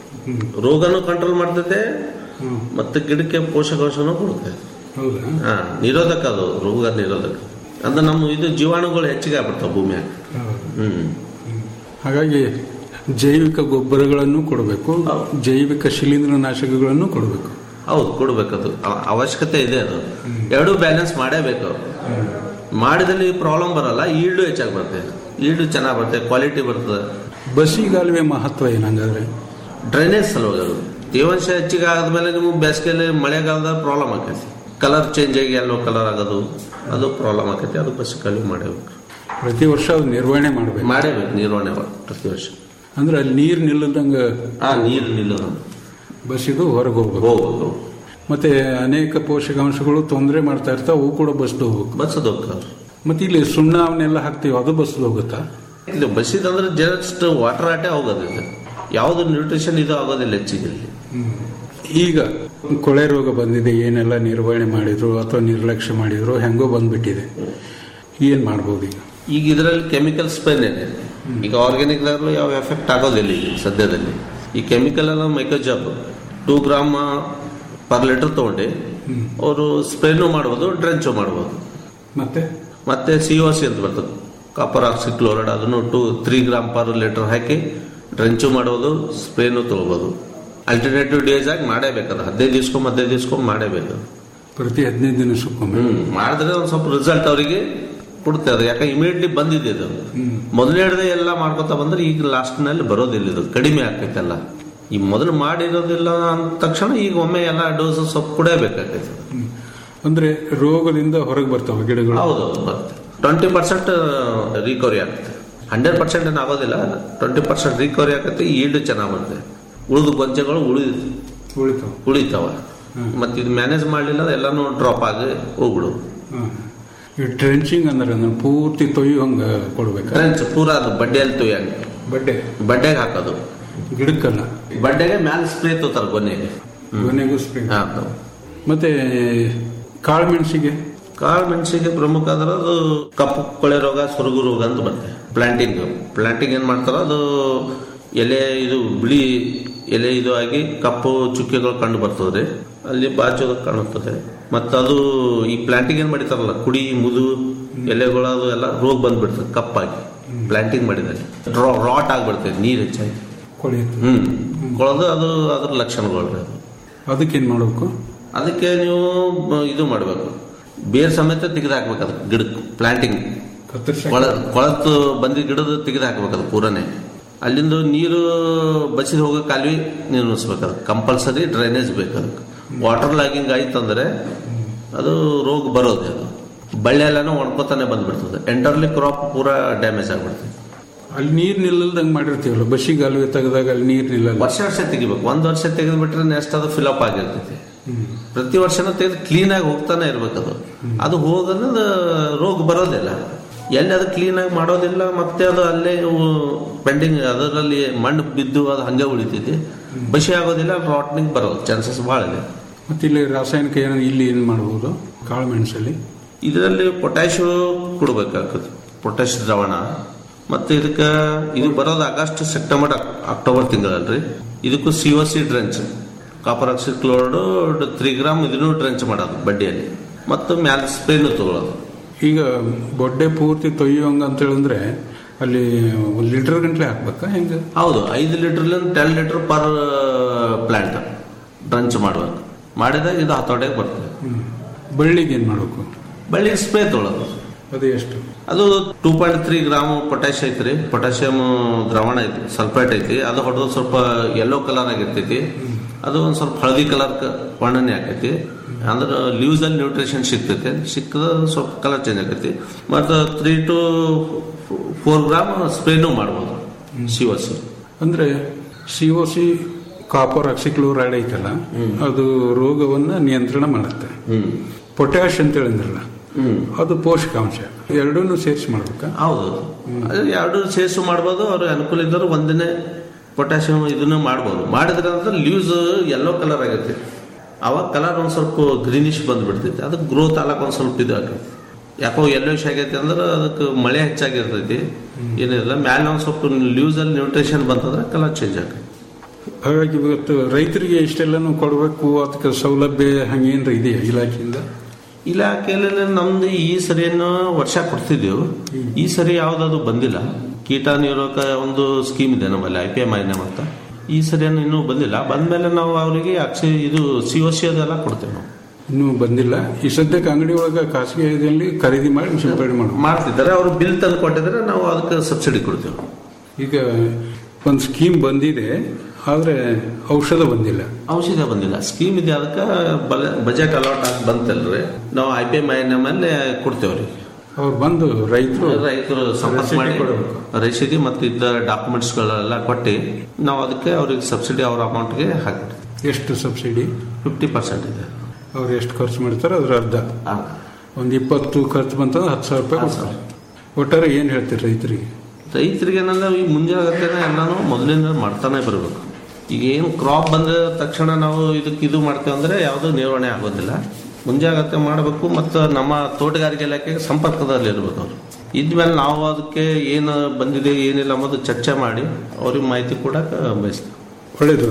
ರೋಗನು ಕಂಟ್ರೋಲ್ ಮಾಡ್ತೈತೆ ಮತ್ತೆ ಗಿಡಕ್ಕೆ ಪೋಷಕಾಂಶನೂ ಕೊಡುತ್ತೆ ಹೌದಾ ಹಾ ನಿರೋಧಕ ಅದು ರೋಗ ನಿರೋಧಕ ಅಂದ್ರೆ ನಮ್ಮ ಇದು ಜೀವಾಣುಗಳು ಹೆಚ್ಚಿಗೆ ಆಗ್ಬಿಡ್ತಾವ ಭೂಮಿಯಾಗ ಹ್ಮ್ ಹಾಗಾಗಿ ಜೈವಿಕ ಗೊಬ್ಬರಗಳನ್ನು ಕೊಡಬೇಕು ಜೈವಿಕ ಶಿಲೀಂಧ್ರನಾಶಕಗಳನ್ನು ಕೊಡಬೇಕು ಹೌದು ಕೊಡ್ಬೇಕದು ಅವ- ಅವಶ್ಯಕತೆ ಇದೆ ಅದು ಎರಡೂ ಬ್ಯಾಲೆನ್ಸ್ ಮಾಡೇಬೇಕು ಮಾಡಿದಲ್ಲಿ ಪ್ರಾಬ್ಲಮ್ ಬರಲ್ಲ ಈಲ್ಡು ಹೆಚ್ಚಾಗಿ ಬರುತ್ತೆ ಈಲ್ಡು ಚೆನ್ನಾಗಿ ಬರುತ್ತೆ ಕ್ವಾಲಿಟಿ ಬರ್ತದೆ ಬಸಿಗಾಲುವೆ ಮಹತ್ವ ಏನಂಗಾದ್ರೆ ಡ್ರೈನೇಜ್ ಸಲುವಾಗಿ ಅದು ತೇವಾಂಶ ಹೆಚ್ಚಿಗೆ ಆದ್ಮೇಲೆ ನಿಮಗೆ ಬೇಸಿಗೆಯಲ್ಲಿ ಮಳೆಗಾಲದ ಪ್ರಾಬ್ಲಮ್ ಆಕೈತಿ ಕಲರ್ ಚೇಂಜ್ ಆಗಿ ಎಲ್ಲೋ ಕಲರ್ ಆಗೋದು ಅದು ಪ್ರಾಬ್ಲಮ್ ಆಕೈತಿ ಅದು ಬಸ್ ಕಡಿಮೆ ಮಾಡಬೇಕು ಪ್ರತಿ ವರ್ಷ ಅದು ನಿರ್ವಹಣೆ ಮಾಡಬೇಕು ಮಾಡೇಬೇಕು ನಿರ್ವಹಣೆ ಮಾಡ್- ಪ್ರತಿ ವರ್ಷ ಅಂದ್ರೆ ಅಲ್ಲಿ ನೀರು ನಿಲ್ಲದಂಗೆ ಆ ನೀರು ನಿಲ್ಲೋದು ಬಸಿದು ಹೊರಗೆ ಹೋಗ್ಬೇಕು ಹೋಗ್ಬೇಕು ಮತ್ತೆ ಅನೇಕ ಪೋಷಕಾಂಶಗಳು ತೊಂದರೆ ಮಾಡ್ತಾ ಇರ್ತಾವೆ ಅವು ಕೂಡ ಬಸ್ದು ಹೋಗ್ಬೇಕು ಬಸ್ಸದು ಹೋಗ್ತಾವ್ರಿ ಮತ್ತೆ ಇಲ್ಲಿ ಸುಣ್ಣ ಅವನ್ನೆಲ್ಲ ಹಾಕ್ತೀವಿ ಅದು ಬಸ್ದು ಹೋಗುತ್ತಾ ಇದು ಬಸ್ಸಿದಂದ್ರೆ ಜಸ್ಟ್ ವಾಟರ್ ಆಟೆ ಹೋಗೋದು ಇದು ಯಾವುದು ನ್ಯೂಟ್ರಿಷನ್ ಇದು ಆಗೋದಿಲ್ಲ ಹೆಚ್ಚಿಗೆ ಇಲ್ಲಿ ಈಗ ಕೊಳೆ ರೋಗ ಬಂದಿದೆ ಏನೆಲ್ಲ ನಿರ್ವಹಣೆ ಮಾಡಿದ್ರು ಅಥವಾ ನಿರ್ಲಕ್ಷ್ಯ ಮಾಡಿದ್ರು ಹೆಂಗೋ ಬಂದ್ಬಿಟ್ಟಿದೆ ಏನ್ ಮಾಡ್ಬೋದು ಈಗ ಈಗ ಇದರಲ್ಲಿ ಕೆಮಿಕಲ್ ಸ್ಪೇನ್ ಇದೆ ಈಗ ಆರ್ಗ್ಯಾನಿಕ್ ಯಾವ ಎಫೆಕ್ಟ್ ಆಗೋದಿಲ್ಲ ಈಗ ಸದ್ಯದಲ್ಲಿ ಈ ಕೆಮಿಕಲ್ ಎಲ್ಲ ಮೈಕ್ರೋಜಾಬ್ ಟೂ ಗ್ರಾಮ್ ಪರ್ ಲೀಟರ್ ತಗೊಂಡು ಅವರು ಸ್ಪ್ರೇನು ಮಾಡ್ಬೋದು ಡ್ರೆಂಚು ಮಾಡ್ಬೋದು ಮತ್ತೆ ಮತ್ತೆ ಸಿ ಒ ಸಿ ಅಂತ ಬರ್ತದೆ ಕಾಪರ್ ಆಕ್ಸಿಕ್ಲೋರೈಡ್ ಅದನ್ನು two three gram per litre ಹಾಕಿ ಡ್ರೆಂಚು ಮಾಡೋದು ಸ್ಪ್ರೇನು ತಗೋಬೋದು ಅಲ್ಟರ್ನೇಟಿವ್ ಡೇಸ್ ಆಗಿ ಮಾಡೇಬೇಕದು ಹದಿನೈದು ದಿವ್ಸಕ್ಕೊಮ್ಮೆ ಹದಿನೈದು ದಿವ್ಸಕ್ಕೊಮ್ಮೆ ಮಾಡೇಬೇಕು ಪ್ರತಿ ಹದಿನೈದು ದಿನಕ್ಕೊಮ್ಮೆ ಹ್ಮ್ ಮಾಡಿದ್ರೆ ಒಂದು ಸ್ವಲ್ಪ ರಿಸಲ್ಟ್ ಅವರಿಗೆ ಕೊಡುತ್ತೆ ಅದು ಯಾಕೆ ಇಮಿಡಿಯೇಟ್ಲಿ ಬಂದಿದೆ ಇದು ಮೊದಲನೇದೇ ಎಲ್ಲ ಮಾಡ್ಕೊತಾ ಬಂದ್ರೆ ಈಗ ಲಾಸ್ಟ್ ನಲ್ಲಿ ಬರೋದಿಲ್ಲ ಇದು ಕಡಿಮೆ ಆಗ್ತೈತೆಲ್ಲ ಈ ಮೊದಲು ಮಾಡಿರೋದಿಲ್ಲ ಅಂದ ತಕ್ಷಣ ಈಗ ಒಮ್ಮೆ ಎಲ್ಲ ಡೋಸ್ ಸ್ವಲ್ಪ ಕುಡಿಯಬೇಕಾಗೈತೆ ಅಂದ್ರೆ ರೋಗದಿಂದ ಹೊರಗೆ ಬರ್ತಾವೆ ಗಿಡಗಳು ಹೌದೌದು ಬರುತ್ತೆ ಟ್ವೆಂಟಿ ಪರ್ಸೆಂಟ್ ರಿಕವರಿ ಆಗುತ್ತೆ ಹಂಡ್ರೆಡ್ ಪರ್ಸೆಂಟ್ ಏನು ಆಗೋದಿಲ್ಲ ಟ್ವೆಂಟಿ ಪರ್ಸೆಂಟ್ ರಿಕವರಿ ಆಗುತ್ತೆ ಈಲ್ಡ್ ಚೆನ್ನಾಗಿ ಬರುತ್ತೆ ಉಳಿದು ಗೊಂಚಗಳು ಉಳಿ ಉಳಿತಾವೆ ಉಳಿತಾವ ಮತ್ತೆ ಇದು ಮ್ಯಾನೇಜ್ ಮಾಡಲಿಲ್ಲ ಎಲ್ಲಾನು ಡ್ರಾಪ್ ಆಗಿ ಹೋಗ್ಬಿಡು ಈ ಟ್ರೆಂಚಿಂಗ್ ಅಂದ್ರೆ ಅದನ್ನ ಪೂರ್ತಿ ತೊಯ್ಯು ಹಂಗ ಕೊಡ್ಬೇಕಾ ಟ್ರೆಂಚ್ ಪೂರ ಅದು ಬಡ್ಡೆಯಲ್ಲಿ ತುಯ್ಯಂಗೆ ಬಡ್ಡೆ ಬಡ್ಡೆಗೆ ಹಾಕೋದು ಗಿಡಕ್ಕಲ್ಲ ಬಡ್ಡೆಗೆ ಮ್ಯಾಲ ಸ್ಪ್ರೇ ತೋತಾರ ಗೊನೆಗೆ ಕೊನೆಗೂ ಸ್ಪ್ರೇ ಹಾಕೋದು ಮತ್ತೆ ಕಾಳು ಮೆಣಸಿಗೆ ಕಾಳು ಮೆಣಸಿಗೆ ಪ್ರಮುಖ ಅಂದ್ರೆ ಅದು ಕಪ್ಪು ಕೊಳೆ ರೋಗ ಸೊರಗು ರೋಗ ಅಂತ ಬರುತ್ತೆ ಪ್ಲಾಂಟಿಂಗ್ ಪ್ಲಾಂಟಿಂಗ್ ಏನ್ ಮಾಡ್ತಾರ ಅದು ಎಲೆ ಇದು ಬಿಳಿ ಎಲೆ ಇದು ಆಗಿ ಕಪ್ಪು ಚುಕ್ಕೆಗಳು ಕಂಡು ಬರ್ತದೆ ಅಲ್ಲಿ ಬಾಚೋದು ಕಾಣುತ್ತದೆ ಮತ್ತು ಅದು ಈ ಪ್ಲಾಂಟಿಂಗ್ ಏನ್ ಮಾಡಿತಾರಲ್ಲ ಕುಡಿ ಮುದು ಎಲೆಗಳು ಅದು ಎಲ್ಲ ರೋಗ ಬಂದ್ಬಿಡ್ತದೆ ಕಪ್ಪಾಗಿ ಪ್ಲಾಂಟಿಂಗ್ ಮಾಡಿದಾಗ ರಾಟ್ ಆಗ್ಬಿಡ್ತದೆ ನೀರು ಹೆಚ್ಚಾಗಿ ಕೊಳೆಯುತ್ತೆ ಹ್ಮ್ ಕೊಳದು ಅದು ಅದ್ರ ಲಕ್ಷಣಗಳು ರೀ ಅದು ಅದಕ್ಕೇನ್ ಮಾಡ್ಬೇಕು ಅದಕ್ಕೆ ನೀವು ಬ- ಇದು ಮಾಡಬೇಕು ಬೇರ್ ಸಮೇತ ತೆಗೆದು ಹಾಕ್ಬೇಕು ಅದಕ್ಕೆ ಗಿಡಕ್ಕೆ ಪ್ಲಾಂಟಿಂಗ್ ಕತ್ತರಿಸಿ ಕೊಳ ಕೊಳತು ಬಂದಿದ್ದ ಗಿಡದ ತೆಗೆದು ಹಾಕ್ಬೇಕು ಅದು ಪೂರನೇ ಅಲ್ಲಿಂದ ನೀರು ಬಸಿದು ಹೋಗೋ ಕಾಲುವೆ ನಿರ್ಮಿಸ್ಬೇಕು ಅದಕ್ಕೆ ಕಂಪಲ್ಸರಿ ಡ್ರೈನೇಜ್ ಬೇಕು ಅದಕ್ಕೆ ವಾಟರ್ ಲಾಗಿಂಗ್ ಆಯ್ತು ಅಂದ್ರೆ ಅದು ರೋಗ ಬರೋದೆ ಅದು ಬಳ್ಳಿ ಎಲ್ಲಾನು ಒಣ್ಕೋತಾನೆ ಬಂದ್ಬಿಡ್ತದೆ ಎಂಟರ್ಲಿ ಕ್ರಾಪ್ ಪೂರಾ ಡ್ಯಾಮೇಜ್ ಆಗ್ಬಿಡ್ತದೆ ಅಲ್ಲಿ ನೀರ್ ನಿಲ್ಲಲ್ದಂಗ್ ಮಾಡಿರ್ತೀವಲ್ಲ ಬಸ್ಸಿಗಾಲುವೆ ತೆಗೆದಾಗ ಅಲ್ಲಿ ನೀರ್ ನಿಲ್ಲಲ್ಲ ವರ್ಷ ವರ್ಷ ತೆಗಿಬೇಕು ಒಂದ್ ವರ್ಷ ತೆಗೆದು ಬಿಟ್ರೆ ನೆಕ್ಸ್ಟ್ ಅದು ಫಿಲಪ್ ಆಗಿರ್ತೈತಿ ಪ್ರತಿ ವರ್ಷನೂ ತೆಗೆದು ಕ್ಲೀನ್ ಆಗಿ ಹೋಗ್ತಾನೆ ಇರ್ಬೇಕು ಅದು ಅದು ಹೋಗೋದು ರೋಗ ಬರೋದಿಲ್ಲ ಎಲ್ಲಿ ಅದು ಕ್ಲೀನ್ ಆಗಿ ಮಾಡೋದಿಲ್ಲ ಮತ್ತೆ ಅದು ಅಲ್ಲೇ ಪೆಂಡಿಂಗ್ ಅದರಲ್ಲಿ ಮಣ್ಣು ಬಿದ್ದು ಅದು ಹಂಗೆ ಉಳಿತೈತಿ ಬಸಿ ಆಗೋದಿಲ್ಲ ರಾಟ್ನಿಂಗ್ ಬರೋದು ಚಾನ್ಸಸ್ ಭಾಳ ಇದೆ ಮತ್ತೆ ಇಲ್ಲಿ ರಾಸಾಯನಿಕ ಏನು ಇಲ್ಲಿ ಏನು ಮಾಡ್ಬೋದು ಕಾಳು ಮೆಣಸಲ್ಲಿ ಇದರಲ್ಲಿ ಪೊಟ್ಯಾಶು ಕೊಡ್ಬೇಕಾಗ್ತದೆ ಪೊಟ್ಯಾಶ್ ದ್ರಾವಣ ಮತ್ತೆ ಇದಕ್ಕೆ ಇದು ಬರೋದು ಆಗಸ್ಟ್ ಸೆಪ್ಟೆಂಬರ್ ಅಕ್- ಅಕ್ಟೋಬರ್ ತಿಂಗಳಲ್ರಿ ಇದಕ್ಕೂ C O C drench copper oxide chloride three gram ಇದನ್ನು ಡ್ರೆಂಚ್ ಮಾಡೋದು ಬಡ್ಡಿಯಲ್ಲಿ ಮತ್ತು ಮ್ಯಾಲ ಸ್ಪ್ರೇನು ತಗೊಳ್ಳೋದು ಈಗ ಬೊಡ್ಡೆ ಪೂರ್ತಿ ತೊಯ್ಯೋಂಗ ಅಂತ ಹೇಳಿದ್ರೆ ಅಲ್ಲಿ ಒಂದು ಲೀಟರ್ ಗಂಟ್ಲೆ ಹಾಕ್ಬೇಕಾ ಹೆಂಗೆ ಹೌದು ಐದು ಲೀಟರ್ಲಿಂದ ten litre per plant drench ಮಾಡ್ಬೇಕು ಮಾಡಿದಾಗ ಇದು ಹತೋಟೆಗೆ ಬರ್ತದೆ ಬಳ್ಳಿಗೆ ಏನು ಮಾಡಬೇಕು ಬಳ್ಳಿಗೆ ಸ್ಪ್ರೇ ತೊಗೊಳ್ಳೋದು ಅದು ಎಷ್ಟು ಅದು two point three gram potash ಐತ್ರಿ ಪೊಟ್ಯಾಷಿಯಂ ದ್ರಾವಣ ಐತಿ ಸಲ್ಫೇಟ್ ಐತಿ ಅದು ಹೊಡೆದು ಸ್ವಲ್ಪ ಯೆಲ್ಲೋ ಕಲರ್ ಆಗಿರ್ತೈತಿ ಅದು ಒಂದು ಸ್ವಲ್ಪ ಹಳದಿ ಕಲರ್ ವರ್ಣನೆ ಆಕೈತಿ ಅಂದ್ರೆ ಲೀವ್ಸ್ ಅಲ್ಲಿ ನ್ಯೂಟ್ರಿಷನ್ ಸಿಗ್ತೈತಿ ಸಿಕ್ಕದ ಸ್ವಲ್ಪ ಕಲರ್ ಚೇಂಜ್ ಆಕೈತಿ ಮತ್ತು ತ್ರೀ ಟು ಫೋರ್ ಗ್ರಾಮ್ ಸ್ಪ್ರೇನು ಮಾಡ್ಬೋದು ಸಿ ಒ ಸಿ ಅಂದ್ರೆ C O C copper oxychloride ಐತಲ್ಲ ಅದು ರೋಗವನ್ನ ನಿಯಂತ್ರಣ ಮಾಡುತ್ತೆ ಹ್ಮ್ ಪೊಟ್ಯಾಶ್ ಅಂತ ಹೇಳಿದ್ರಲ್ಲ ಹ್ಮ್ ಅದು ಪೋಷಕಾಂಶ ಎರಡನ್ನೂ ಸೇರಿಸಿ ಮಾಡ್ಬೇಕಾ ಹೌದು ಅದು ಎರಡು ಸೇರಿಸು ಮಾಡ್ಬೋದು ಅವ್ರಿಗೆ ಅನುಕೂಲ ಇದ್ದರು ಒಂದಿನೇ ಪೊಟ್ಯಾಷಿಯಂ ಇದನ್ನು ಮಾಡ್ಬೋದು ಮಾಡಿದ್ರೆ ಅಂದ್ರೆ ಲೀವ್ಸ್ ಯೆಲ್ಲೋ ಕಲರ್ ಆಗೈತಿ ಅವಾಗ ಕಲರ್ ಒಂದು ಸ್ವಲ್ಪ ಗ್ರೀನಿಶ್ ಬಂದ್ಬಿಡ್ತೈತಿ ಅದಕ್ಕೆ ಗ್ರೋತ್ ಆಗಕ್ಕೆ ಒಂದು ಸ್ವಲ್ಪ ಇದು ಆಗೈತಿ ಯಾಕೋ ಯೆಲ್ಲೋಶ್ ಆಗೈತಿ ಅಂದ್ರೆ ಅದಕ್ಕೆ ಮಳೆ ಹೆಚ್ಚಾಗಿರ್ತೈತಿ ಏನಿಲ್ಲ ಮ್ಯಾಲೆ ಒಂದು ಸ್ವಲ್ಪ ಲೀವ್ಸ್ ಅಲ್ಲಿ ನ್ಯೂಟ್ರಿಷನ್ ಬಂತಂದ್ರೆ ಕಲರ್ ಚೇಂಜ್ ಆಗೈತಿ ಹಾಗಾಗಿ ಇವತ್ತು ರೈತರಿಗೆ ಇಷ್ಟೆಲ್ಲನೂ ಕೊಡಬೇಕು ಅದಕ್ಕೆ ಸೌಲಭ್ಯ ಹಂಗೇನ್ರ ಇದೆಯಾ ಇಲಾಖೆಯಿಂದ ಇಲಾಖೆಯಲ್ಲಿ ನಮ್ದು ಈ ಸರಿಯನ್ನು ವರ್ಷ ಕೊಡ್ತಿದ್ದೆವು ಈ ಸರಿ ಯಾವ್ದದು ಬಂದಿಲ್ಲ ಕೀಟ ನಿರೋಧಕ ಒಂದು ಸ್ಕೀಮ್ ಇದೆ ನಮ್ಮಲ್ಲಿ ಐ ಪಿ ಎಂ ಐ ಅಂತ ಈ ಸರಿಯನ್ನು ಇನ್ನೂ ಬಂದಿಲ್ಲ ಬಂದ್ಮೇಲೆ ನಾವು ಅವರಿಗೆ ಅಕ್ಷಯ ಇದು ಸಿ ಒ ಸಿ ಅದೆಲ್ಲ ಕೊಡ್ತೇವೆ ನಾವು ಇನ್ನೂ ಬಂದಿಲ್ಲ ಈ ಸದ್ಯಕ್ಕೆ ಅಂಗಡಿ ಒಳಗೆ ಖಾಸಗಿ ಇದರಲ್ಲಿ ಖರೀದಿ ಮಾಡಿ ಸಿಂಪಡಣೆ ಮಾಡಬೇಕು ಮಾಡ್ತಿದ್ದಾರೆ ಅವರು ಬಿಲ್ ತಂದು ಕೊಟ್ಟಿದ್ರೆ ನಾವು ಅದಕ್ಕೆ ಸಬ್ಸಿಡಿ ಕೊಡ್ತೇವೆ ಈಗ ಒಂದು ಸ್ಕೀಮ್ ಬಂದಿದೆ ಆದರೆ ಔಷಧ ಬಂದಿಲ್ಲ ಔಷಧ ಬಂದಿಲ್ಲ ಸ್ಕೀಮ್ ಇದೆ ಅದಕ್ಕೆ ಬಜೆಟ್ ಅಲಾಟ್ ಆಗಿ ಬಂತಲ್ರಿ ನಾವು ಐ ಪಿ ಎಂ ಐ ಮೇಲೆ ಕೊಡ್ತೇವ್ರಿ ಅವ್ರು ಬಂದು ರೈತರು ರೈತರು ಸಂಪರ್ಕ ರಸೀದಿ ಮಾಡಿ ಕೊಡಬೇಕು. ರಸೀದಿ ಮತ್ತು ಇದ್ದ ಡಾಕ್ಯುಮೆಂಟ್ಸ್ಗಳೆಲ್ಲ ಕೊಟ್ಟು ನಾವು ಅದಕ್ಕೆ ಅವ್ರಿಗೆ ಸಬ್ಸಿಡಿ ಅವ್ರ ಅಮೌಂಟ್ಗೆ ಹಾಕ್ಬಿಡ್ತೀವಿ ಎಷ್ಟು ಸಬ್ಸಿಡಿ ಫಿಫ್ಟಿ ಪರ್ಸೆಂಟ್ ಇದೆ ಅವ್ರು ಎಷ್ಟು ಖರ್ಚು ಮಾಡ್ತಾರೆ ಅದ್ರ ಅರ್ಧ ಆ, ಒಂದು ಇಪ್ಪತ್ತು ಖರ್ಚು ಬಂತಂದ್ರೆ ಹತ್ತು ಸಾವಿರ ರೂಪಾಯಿ ಹತ್ತು ಕೊಡ್ತಾರೆ ಒಟ್ಟಾರೆ ಏನು ಹೇಳ್ತೀರಿ ರೈತರಿಗೆ ರೈತರಿಗೆ ಏನಂದ್ರೆ ಈ ಮುಂಜಾಗ್ರತೆನ ಎಲ್ಲಾನು ಮೊದಲಿಂದ ಮಾಡ್ತಾನೆ ಬರಬೇಕು ಈಗ ಏನು ಕ್ರಾಪ್ ಬಂದ ತಕ್ಷಣ ನಾವು ಇದಕ್ಕೆ ಇದು ಮಾಡ್ತೇವೆ ಅಂದ್ರೆ ಯಾವುದೂ ನಿರ್ವಹಣೆ ಆಗೋದಿಲ್ಲ ಮುಂಜಾಗ್ರತೆ ಮಾಡಬೇಕು ಮತ್ತು ನಮ್ಮ ತೋಟಗಾರಿಕೆ ಇಲಾಖೆಗೆ ಸಂಪರ್ಕದಲ್ಲಿ ಇರಬೇಕು ಅವರು ಇದ್ಮೇಲೆ ನಾವು ಅದಕ್ಕೆ ಏನು ಬಂದಿದೆ ಏನಿಲ್ಲ ಅನ್ನೋದು ಚರ್ಚೆ ಮಾಡಿ ಅವ್ರಿಗೆ ಮಾಹಿತಿ ಕೊಡಕ್ಕೆ ಬಯಸ್ತೀವಿ ಒಳ್ಳೇದು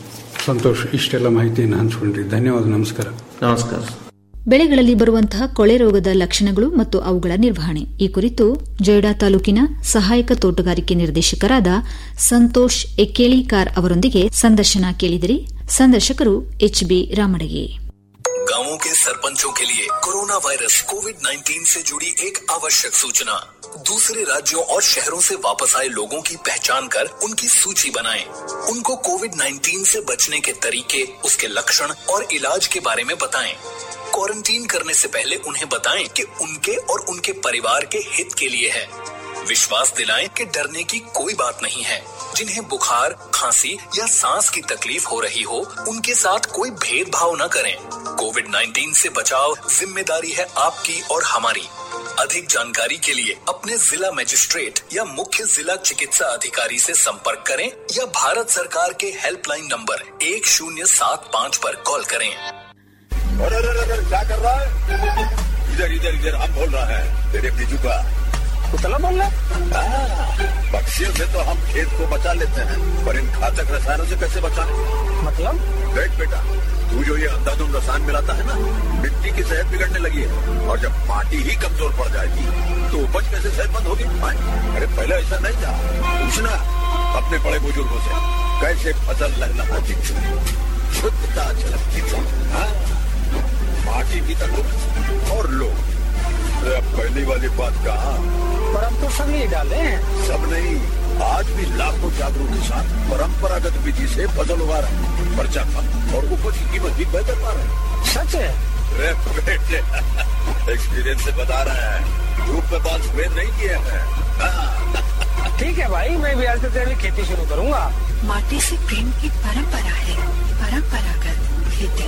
ಸಂತೋಷ್ ಇಷ್ಟೆಲ್ಲ ಮಾಹಿತಿಯನ್ನು ಹಂಚ್ಕೊಂಡ್ರಿ ಧನ್ಯವಾದ ನಮಸ್ಕಾರ ನಮಸ್ಕಾರ ಬೆಳೆಗಳಲ್ಲಿ ಬರುವಂತಹ ಕೊಳೆ ರೋಗದ ಲಕ್ಷಣಗಳು ಮತ್ತು ಅವುಗಳ ನಿರ್ವಹಣೆ ಈ ಕುರಿತು ಜೊಯ್ಡಾ ತಾಲೂಕಿನ ಸಹಾಯಕ ತೋಟಗಾರಿಕೆ ನಿರ್ದೇಶಕರಾದ ಸಂತೋಷ್ ಎಕ್ಕೇಳಿಕಾರ್ ಅವರೊಂದಿಗೆ ಸಂದರ್ಶನ ಕೇಳಿದಿರಿ ಸಂದರ್ಶಕರು ಎಚ್ಬಿ ರಾಮಡಗಿ गांवों के सरपंचों के लिए कोरोना वायरस कोविड 19 से जुड़ी एक आवश्यक सूचना दूसरे राज्यों और शहरों से वापस आए लोगों की पहचान कर उनकी सूची बनाएं। उनको कोविड 19 से बचने के तरीके उसके लक्षण और इलाज के बारे में बताएं। क्वारंटीन करने से पहले उन्हें बताएं कि उनके और उनके परिवार के हित के लिए है विश्वास दिलाएं कि डरने की कोई बात नहीं है जिन्हें बुखार खांसी या सांस की तकलीफ हो रही हो उनके साथ कोई भेदभाव न करें कोविड 19 से बचाव जिम्मेदारी है आपकी और हमारी अधिक जानकारी के लिए अपने जिला मजिस्ट्रेट या मुख्य जिला चिकित्सा अधिकारी से संपर्क करें या भारत सरकार के हेल्पलाइन नंबर एक शून्य सात पाँच पर कॉल करें अरे अरे अरे अरे, क्या कर रहा है इधर इधर इधर हम बोल रहा है तेरे बीजू का कुतला बोल रहा पक्षियों से तो हम खेत को बचा लेते हैं पर इन घातक रसायनों से कैसे बचाएं मतलब देख बेटा तू जो ये अंधाधुंध रसायन मिलाता है ना मिट्टी की सेहत बिगड़ने लगी है और जब माटी ही कमजोर पड़ जाएगी तो उपज कैसे सेहतमंद होगी हाँ? अरे पहले ऐसा नहीं था पूछना अपने बड़े बुजुर्गों से कैसे फसल लहलहाती थी शुद्धता झलकती थी हाँ? पार्टी भी तंदुरुस्त और लोग अरे अब पहली वाली बात कहा पर हम तो सब नहीं डाले हैं सब नहीं आज भी लाखों जागरूक किसान परंपरागत विधि से फसल उगा रहे हैं पर्चा कम और उपज की कीमत भी बेहतर पा रहे हैं सच है अरे बेटे एक्सपीरियंस से बता रहे हैं धूप में बाल सफेद नहीं किए हैं हाँ, ठीक है भाई मैं भी आज से तेरी खेती शुरू करूंगा माटी से प्रेम की परंपरा है परंपरागत ಮಾಹಿತಿ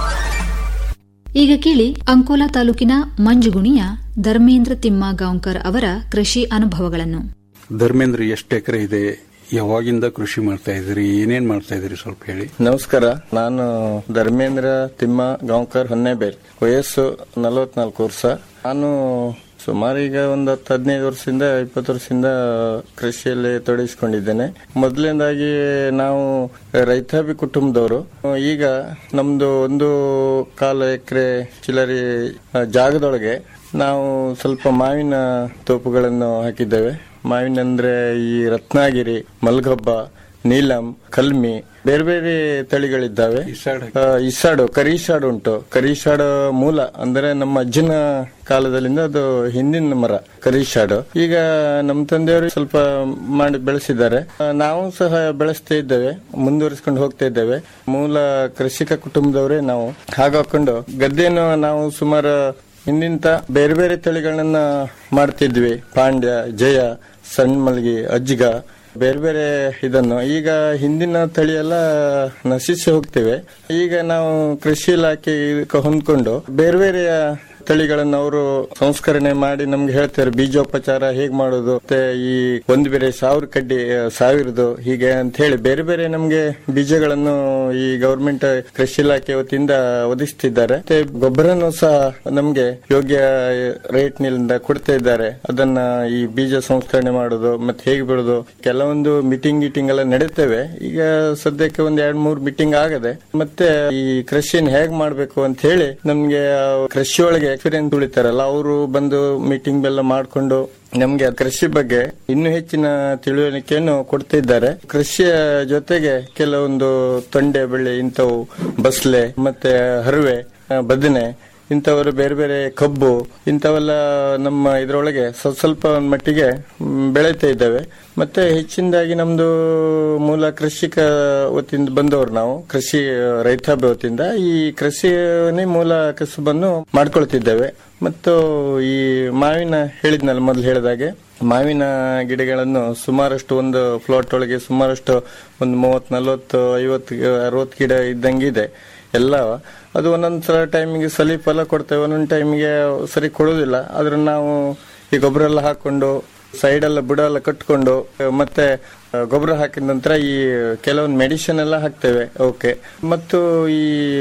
ಈಗ ಕೇಳಿ ಅಂಕೋಲಾ ತಾಲೂಕಿನ ಮಂಜುಗುಣಿಯ ಧರ್ಮೇಂದ್ರ ತಿಮ್ಮ ಗಾಂವ್ಕರ್ ಅವರ ಕೃಷಿ ಅನುಭವಗಳನ್ನು ಧರ್ಮೇಂದ್ರ ಎಷ್ಟು ಎಕರೆ ಇದೆ ಯಾವಾಗಿಂದ ಕೃಷಿ ಮಾಡ್ತಾ ಇದ್ದೀರಿ ಏನೇನ್ ಮಾಡ್ತಾ ಇದ್ದೀರಿ ಸ್ವಲ್ಪ ಹೇಳಿ ನಮಸ್ಕಾರ ನಾನು ಧರ್ಮೇಂದ್ರ ತಿಮ್ಮ ಗಾಂವ್ಕರ್ ಹೊನ್ನೆಬೇರ್ ವಯಸ್ಸು ನಲವತ್ನಾಲ್ಕು ವರ್ಷ ನಾನು ಸುಮಾರು ಈಗ ಒಂದು ಹತ್ತು ಹದಿನೈದು ವರ್ಷದಿಂದ ಇಪ್ಪತ್ತು ವರ್ಷದಿಂದ ಕೃಷಿಯಲ್ಲಿ ತೊಡಗಿಸಿಕೊಂಡಿದ್ದೇನೆ ಮೊದಲನೇದಾಗಿ ನಾವು ರೈತಾಪಿ ಕುಟುಂಬದವರು ಈಗ ನಮ್ದು ಒಂದು ಕಾಲು ಎಕರೆ ಚಿಲ್ಲರಿ ಆ, ಜಾಗದೊಳಗೆ ನಾವು ಸ್ವಲ್ಪ ಮಾವಿನ ತೋಪುಗಳನ್ನು ಹಾಕಿದ್ದೇವೆ ಮಾವಿನ ಅಂದ್ರೆ ಈ ರತ್ನಾಗಿರಿ ಮಲ್ಗಬ್ಬ ನೀಲಂ ಕಲ್ಮಿ ಬೇರೆ ಬೇರೆ ತಳಿಗಳಿದ್ದಾವೆ ಆ, ಇಸಾಡು ಕರೀಶಾಡು ಉಂಟು ಕರೀಶಾಡು ಮೂಲ ಅಂದ್ರೆ ನಮ್ಮ ಅಜ್ಜನ ಕಾಲದಲ್ಲಿಂದ ಅದು ಹಿಂದಿನ ಮರ ಕರೀಶಾಡು ಈಗ ನಮ್ಮ ತಂದೆಯವರು ಸ್ವಲ್ಪ ಮಾಡಿ ಬೆಳೆಸಿದ್ದಾರೆ ಆ, ನಾವು ಸಹ ಬೆಳೆಸ್ತಾ ಇದ್ದೇವೆ ಮುಂದುವರಿಸಿಕೊಂಡು ಹೋಗ್ತಾ ಇದ್ದೇವೆ ಮೂಲ ಕೃಷಿಕ ಕುಟುಂಬದವರೇ ನಾವು ಹಾಗಾಕೊಂಡು ಗದ್ದೆಯನ್ನು ನಾವು ಸುಮಾರು ಹಿಂದಿಂತ ಬೇರೆ ಬೇರೆ ತಳಿಗಳನ್ನ ಮಾಡ್ತಿದ್ವಿ ಪಾಂಡ್ಯ ಜಯ ಸಣ್ಣ ಮಲ್ಗಿ ಅಜ್ಜಿಗ ಬೇರೆ ಬೇರೆ ಇದನ್ನು ಈಗ ಹಿಂದಿನ ತಳಿ ಎಲ್ಲ ನಶಿಸಿ ಹೋಗ್ತೇವೆ ಈಗ ನಾವು ಕೃಷಿ ಇಲಾಖೆ ಇದಕ್ಕೆ ಹೊಂದ್ಕೊಂಡು ಬೇರೆ ಬೇರೆ ತಳಿಗಳನ್ನು ಅವರು ಸಂಸ್ಕರಣೆ ಮಾಡಿ ನಮ್ಗೆ ಹೇಳ್ತಾರೆ ಬೀಜೋಪಚಾರ ಹೇಗ್ ಮಾಡೋದು ಮತ್ತೆ ಈ ಒಂದು ಬೇರೆ ಸಾವಿರ ಕಡ್ಡಿ ಆ, ಸಾವಿರದು ಹೀಗೆ ಅಂತ ಹೇಳಿ ಬೇರೆ ಬೇರೆ ನಮ್ಗೆ ಬೀಜಗಳನ್ನು ಈ ಗವರ್ಮೆಂಟ್ ಕೃಷಿ ಇಲಾಖೆ ವತಿಯಿಂದ ಒದಗಿಸ್ತಿದ್ದಾರೆ ಮತ್ತೆ ಗೊಬ್ಬರನು ಸಹ ನಮ್ಗೆ ಯೋಗ್ಯ ರೇಟ್ ನಿಂದ ಕೊಡ್ತಾ ಇದ್ದಾರೆ ಅದನ್ನ ಈ ಬೀಜ ಸಂಸ್ಕರಣೆ ಮಾಡೋದು ಮತ್ತೆ ಹೇಗೆ ಬೆಳೆದು ಕೆಲವೊಂದು ಮೀಟಿಂಗ್ ಗೀಟಿಂಗ್ ಎಲ್ಲ ನಡೀತೇವೆ ಈಗ ಸದ್ಯಕ್ಕೆ ಒಂದ್ ಎರಡ್ ಮೂರ್ ಮೀಟಿಂಗ್ ಆಗದೆ ಮತ್ತೆ ಈ ಕೃಷಿನ ಹೇಗ್ ಮಾಡ್ಬೇಕು ಅಂತ ಹೇಳಿ ನಮ್ಗೆ ಆ ಕೃಷಿ ಒಳಗೆ ಎಕ್ಸ್ಪೀರಿಯನ್ಸ್ ಉಳಿತಾರಲ್ಲ ಅವರು ಬಂದು ಮೀಟಿಂಗ್ ಎಲ್ಲ ಮಾಡ್ಕೊಂಡು ನಮ್ಗೆ ಕೃಷಿ ಬಗ್ಗೆ ಇನ್ನೂ ಹೆಚ್ಚಿನ ತಿಳುವಳಿಕೆಯನ್ನು ಕೊಡ್ತಾ ಇದ್ದಾರೆ ಕೃಷಿಯ ಜೊತೆಗೆ ಕೆಲವೊಂದು ತೊಂಡೆ ಬೆಳೆ ಇಂಥವು ಬಸ್ಲೆ ಮತ್ತೆ ಹರವೆ ಆ, ಬದನೆ ಇಂಥವರು ಬೇರೆ ಬೇರೆ ಕಬ್ಬು ಇಂಥವೆಲ್ಲ ನಮ್ಮ ಇದರೊಳಗೆ ಸ್ವಲ್ಪ ಸ್ವಲ್ಪ ಒಂದ್ ಮಟ್ಟಿಗೆ ಮ್, ಬೆಳೀತಾ ಇದ್ದೇವೆ ಮತ್ತೆ ಹೆಚ್ಚಿನದಾಗಿ ನಮ್ದು ಮೂಲ ಕೃಷಿಕ ವತಿಯಿಂದ ಬಂದವರು ನಾವು ಕೃಷಿ ರೈತಾಪಿ ವತಿಯಿಂದ ಈ ಕೃಷಿನೇ ಮೂಲ ಕಸುಬನ್ನು ಮಾಡ್ಕೊಳ್ತಿದ್ದೇವೆ ಮತ್ತು ಈ ಮಾವಿನ ಹೇಳಿದ್ನಲ್ಲ ಮೊದಲು ಹೇಳಿದಾಗೆ ಮಾವಿನ ಗಿಡಗಳನ್ನು ಸುಮಾರಷ್ಟು ಒಂದು ಫ್ಲಾಟ್ ಒಳಗೆ ಸುಮಾರಷ್ಟು ಒಂದು ಮೂವತ್ ನಲ್ವತ್ತು ಐವತ್ತು ಅರವತ್ತು ಗಿಡ ಇದ್ದಂಗಿದೆ ಎಲ್ಲ ಅದು ಒಂದೊಂದ್ ಸಲ ಟೈಮಿಗೆ ಸಲಿ ಫಲ ಕೊಡ್ತೇವೆ ಒಂದೊಂದು ಟೈಮಿಗೆ ಸರಿ ಕೊಡೋದಿಲ್ಲ ಆದ್ರೆ ನಾವು ಈ ಗೊಬ್ಬರ ಎಲ್ಲ ಹಾಕೊಂಡು ಸೈಡ್ ಎಲ್ಲ ಬುಡ ಎಲ್ಲ ಕಟ್ಕೊಂಡು ಮತ್ತೆ ಆ, ಗೊಬ್ಬರ ಹಾಕಿದ ನಂತರ ಈ ಕೆಲವೊಂದು ಮೆಡಿಸಿನ್ ಎಲ್ಲ ಹಾಕ್ತೇವೆ ಓಕೆ ಮತ್ತು ಈ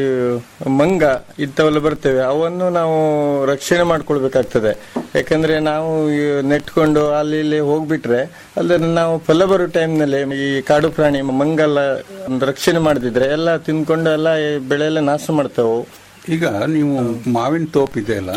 ಮಂಗ ಇಂಥವೆಲ್ಲ ಬರ್ತೇವೆ ಅವನ್ನು ನಾವು ರಕ್ಷಣೆ ಮಾಡ್ಕೊಳ್ಬೇಕಾಗ್ತದೆ ಯಾಕಂದ್ರೆ ನಾವು ಈ ನೆಟ್ಕೊಂಡು ಅಲ್ಲಿ ಇಲ್ಲಿ ಹೋಗ್ಬಿಟ್ರೆ ಅಲ್ಲದೆ ನಾವು ಫಲ ಬರೋ ಟೈಮ್ನಲ್ಲಿ ಈ ಕಾಡು ಪ್ರಾಣಿ ಮಂಗಲ್ಲ ರಕ್ಷಣೆ ಮಾಡದಿದ್ರೆ ಎಲ್ಲ ತಿನ್ಕೊಂಡು ಎಲ್ಲ ಈ ಬೆಳೆ ಎಲ್ಲ ನಾಶ ಮಾಡ್ತಾವು ಈಗ ನೀವು ಮಾವಿನ ತೋಪ್ ಇದೆಯಲ್ಲ